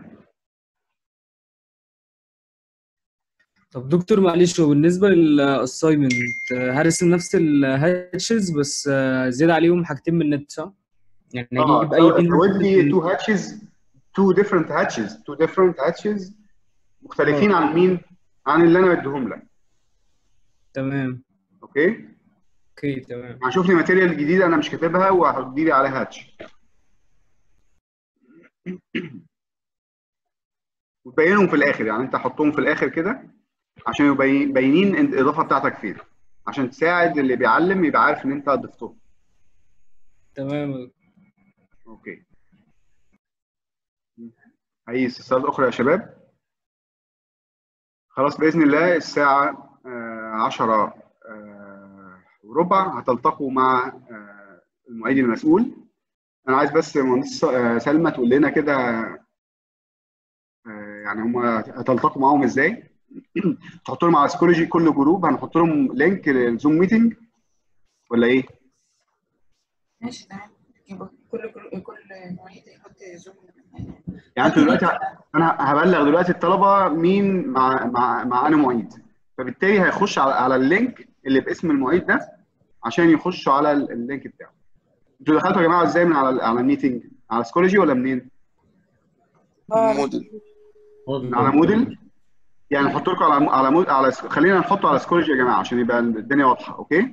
طب دكتور معلش هو بالنسبة للأسايمنت هرسم نفس الهاتشز بس آه، زيادة عليهم حاجتين من النت صح؟ يعني اه أجيب أي بين زود لي تو هاتشز تو ديفرنت هاتشز تو ديفرنت هاتشز مختلفين عن مين؟ عن اللي انا بديهم لك تمام اوكي؟ اوكي تمام هشوف لي ماتيريال جديده انا مش كاتبها وهدي لي عليها هاتش وتبينهم في الاخر يعني انت حطهم في الاخر كده عشان يبين باينين انت الاضافه بتاعتك فين عشان تساعد اللي بيعلم يبقى عارف ان انت ضفتهم تمام اوكي اي استفسارات اخرى يا شباب خلاص باذن الله الساعه آه، 10 آه، وربع هتلتقوا مع آه، المعيد المسؤول انا عايز بس مهندس آه، سلمى تقول لنا كده آه، يعني هم هتلتقوا معاهم ازاي تحط لهم على سكولوجي كل جروب هنحط لهم لينك للزوم ميتنج ولا ايه؟ ماشي تمام يبقى كل كل كل معيد يحط زوم يعني انتوا دلوقتي انا هبلغ دلوقتي الطلبه مين مع مع مع انا معيد فبالتالي هيخش على على اللينك اللي باسم المعيد ده عشان يخشوا على ال- اللينك بتاعه انتوا دخلتوا يا جماعه ازاي من على على الميتنج على سكولوجي ولا منين؟ موديل من على موديل يعني نحط لكم على على مود على سك- خلينا نحطه على سكولوجي يا جماعه عشان يبقى الدنيا واضحه اوكي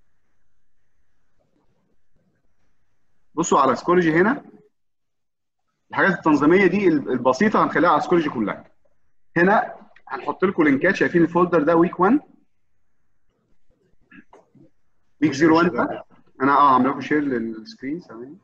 بصوا على سكولوجي هنا الحاجات التنظيميه دي البسيطه هنخليها على سكولوجي كلها هنا هنحط لكم لينكات شايفين الفولدر ده ويك 1 ويك 01 ده انا اه عامل لكم شير للسكرين ثواني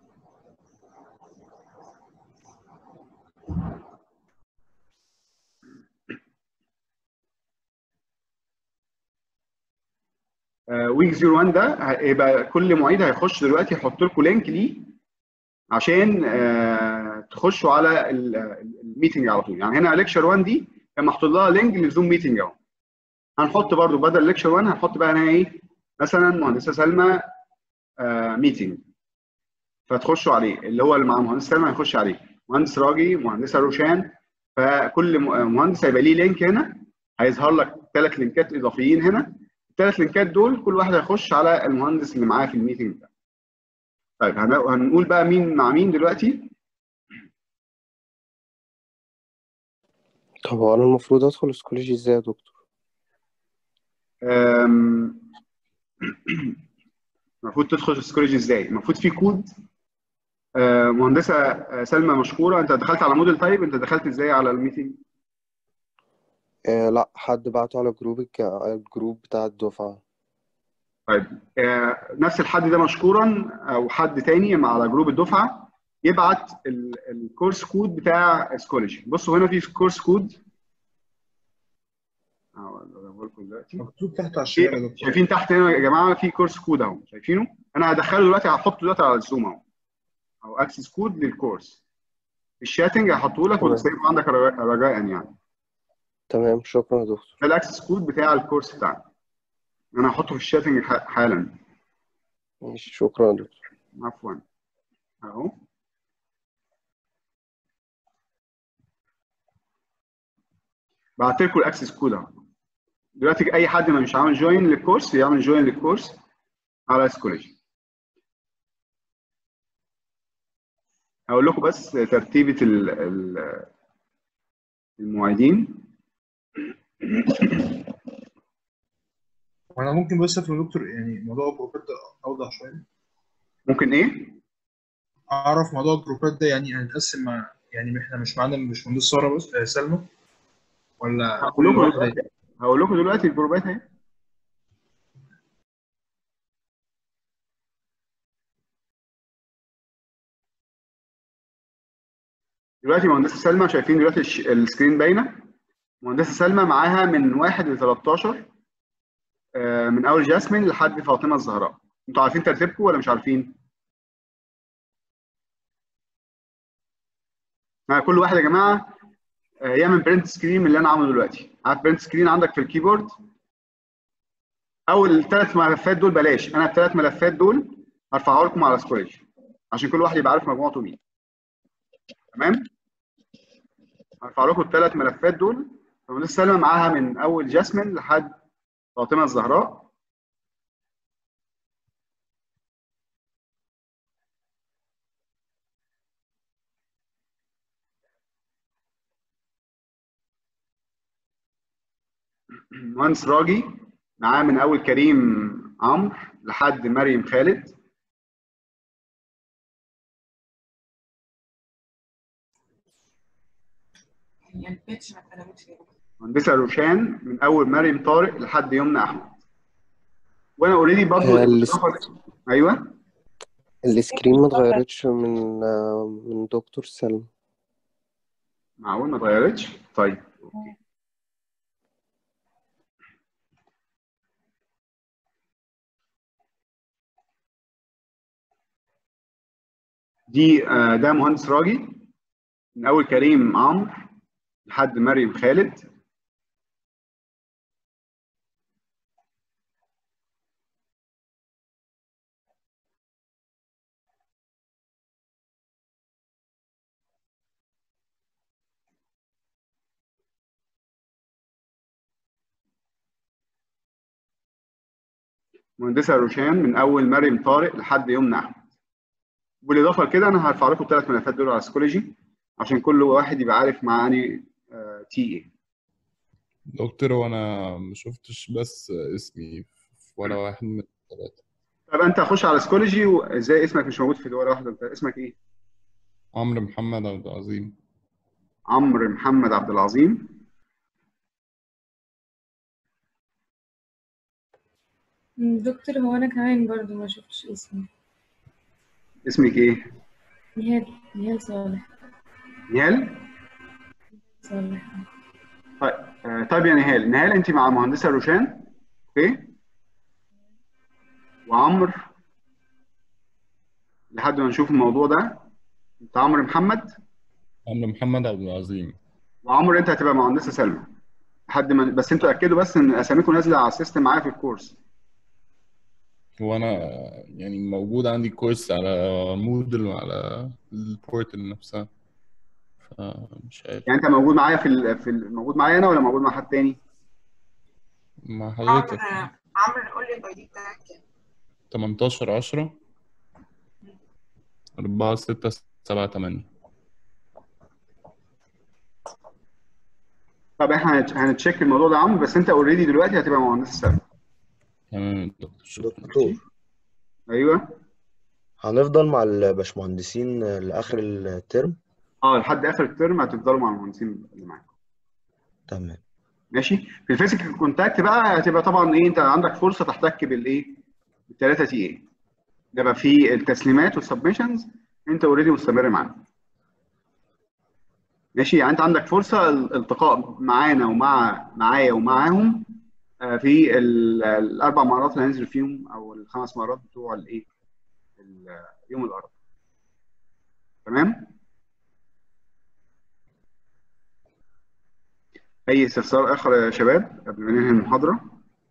ويك 01 ده هيبقى كل معيد هيخش دلوقتي يحط لكم لينك ليه عشان آه، تخشوا على ال- الميتنج على طول يعني هنا ليكشر 1 دي كان محطوط لها لينك للزوم ميتنج اهو هنحط برضو بدل ليكشر 1 هنحط بقى هنا ايه مثلا مهندسه سلمى ميتنج فتخشوا عليه اللي هو اللي مع مهندس سلمى هيخش عليه مهندس راجي مهندسه روشان فكل م- مهندس هيبقى ليه لينك هنا هيظهر لك ثلاث لينكات اضافيين هنا الثلاث لينكات دول كل واحد هيخش على المهندس اللي معاه في الميتنج ده طيب هن- هنقول بقى مين مع مين دلوقتي طب هو انا المفروض ادخل سكولوجي ازاي يا دكتور أم، المفروض تدخل سكولوجي ازاي المفروض في كود آه، مهندسه آه، سلمى مشكوره انت دخلت على موديل طيب انت دخلت ازاي على الميتنج آه لا حد بعته على جروب الك... على الجروب بتاع الدفعة طيب آه، نفس الحد ده مشكورا او حد تاني مع على جروب الدفعه يبعت ال- الكورس كود بتاع سكولوجي بصوا هنا في كورس كود هقول لكم دلوقتي مكتوب تحت على الشمال يا دكتور شايفين تحت هنا يا جماعه في كورس كود اهو شايفينه انا هدخله دلوقتي هحطه دلوقتي على الزوم اهو او اكسس كود للكورس الشاتنج هحطه لك تمام. وتسيبه عندك رجاء رجاء يعني تمام شكرا يا دكتور ده الاكسس كود بتاع الكورس بتاعنا انا هحطه في الشاتنج ح- حالا ماشي شكرا يا دكتور عفوا اهو بعت لكم الاكسس كود اهو دلوقتي اي حد ما مش عامل جوين للكورس يعمل جوين للكورس على سكولوجي هقول لكم بس ترتيبة ال- ال- المعيدين وانا ممكن بس افهم يا دكتور يعني موضوع الجروبات ده اوضح شويه ممكن ايه؟ اعرف موضوع الجروبات ده يعني هنتقسم مع يعني احنا مش معانا مش مهندس ساره بس آه، سلمى ولا هقول كل لكم واحد دلوقتي هقول لكم دلوقتي الجروبات اهي دلوقتي مهندسة سلمى شايفين دلوقتي الش- السكرين باينة مهندسة سلمى معاها من 1 ل 13 آه، من أول جاسمين لحد فاطمة الزهراء انتوا عارفين ترتيبكم ولا مش عارفين؟ آه، كل واحد يا جماعة آه، يعمل برنت سكرين من اللي أنا عامله دلوقتي عارف برنت سكرين عندك في الكيبورد أول ثلاث ملفات دول بلاش أنا الثلاث ملفات دول هرفعها لكم على سكولج عشان كل واحد يبقى عارف مجموعته مين تمام؟ هرفع لكم الثلاث ملفات دول فمهندسة سلمى معاها من أول جاسمين لحد فاطمة الزهراء مهندس راجي معاه من اول كريم عمرو لحد مريم خالد هي البيتش ما اتقلبتش يا دكتور مهندسه روشان من اول مريم طارق لحد يمنى احمد وانا اوريدي برضو آه، الس- ايوه السكرين ما اتغيرتش من آه، من دكتور سلمى معقول ما اتغيرتش طيب دي آه، ده مهندس راجي من اول كريم عمرو لحد مريم خالد مهندسه روشان من اول مريم طارق لحد يمنى احمد بالاضافه لكده انا هرفع لكم الثلاث ملفات دول على سكولوجي عشان كل واحد يبقى عارف معاني تي ايه دكتور وانا ما شفتش بس اسمي في ولا واحد من الثلاثة طب انت خش على سكولوجي وازاي اسمك مش موجود في ولا واحده انت اسمك ايه؟ عمرو محمد عبد العظيم عمرو محمد عبد العظيم دكتور هو انا كمان برضو ما شفتش اسمي اسمك ايه؟ نهال نهال صالح نهال؟ صالح طيب آه، طيب يا نهال نهال انت مع مهندسه روشان اوكي وعمرو لحد ما نشوف الموضوع ده انت عمرو محمد عمرو محمد عبد العظيم وعمرو انت هتبقى مهندسه سلمى لحد ما بس انتوا اكدوا بس ان اساميكم نازله على السيستم معايا في الكورس وانا يعني موجود عندي كورس على مودل وعلى البورتال نفسها فمش عارف يعني انت موجود معايا في ال في ال موجود معايا انا ولا موجود مع حد تاني؟ مع حضرتك عمرو عمرو قول لي الاي دي بتاعك كام 18 10 4 6 7 8 طب احنا هنت- هنتشيك الموضوع ده يا عمرو بس انت اوريدي دلوقتي هتبقى مهندس سلمى تمام دكتور دكتور ايوه هنفضل مع الباشمهندسين لاخر الترم اه لحد اخر الترم هتفضلوا مع المهندسين اللي معاكم تمام ماشي في الفيزيكال كونتاكت بقى هتبقى طبعا ايه انت عندك فرصه تحتك بالايه بالثلاثه تي اي ده بقى في التسليمات والسبمشنز انت اوريدي مستمر معانا ماشي يعني انت عندك فرصه الالتقاء معانا ومع معايا ومعاهم آه، في ال- الاربع مرات اللي هننزل فيهم او الخمس مرات بتوع الايه ال- يوم الاربعاء تمام اي استفسار اخر يا شباب قبل ما ننهي المحاضره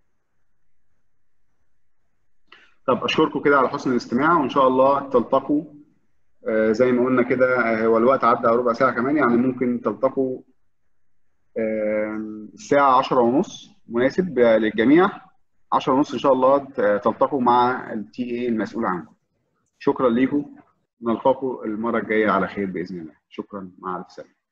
طب اشكركم كده على حسن الاستماع وان شاء الله تلتقوا آه، زي ما قلنا كده آه، هو الوقت عدى ربع ساعه كمان يعني ممكن تلتقوا آه، الساعه 10 ونص مناسب للجميع 10 ونص ان شاء الله ت- تلتقوا مع التي اي المسؤول عنكم شكرا ليكم نلقاكم المره الجايه على خير باذن الله شكرا مع الف سلامه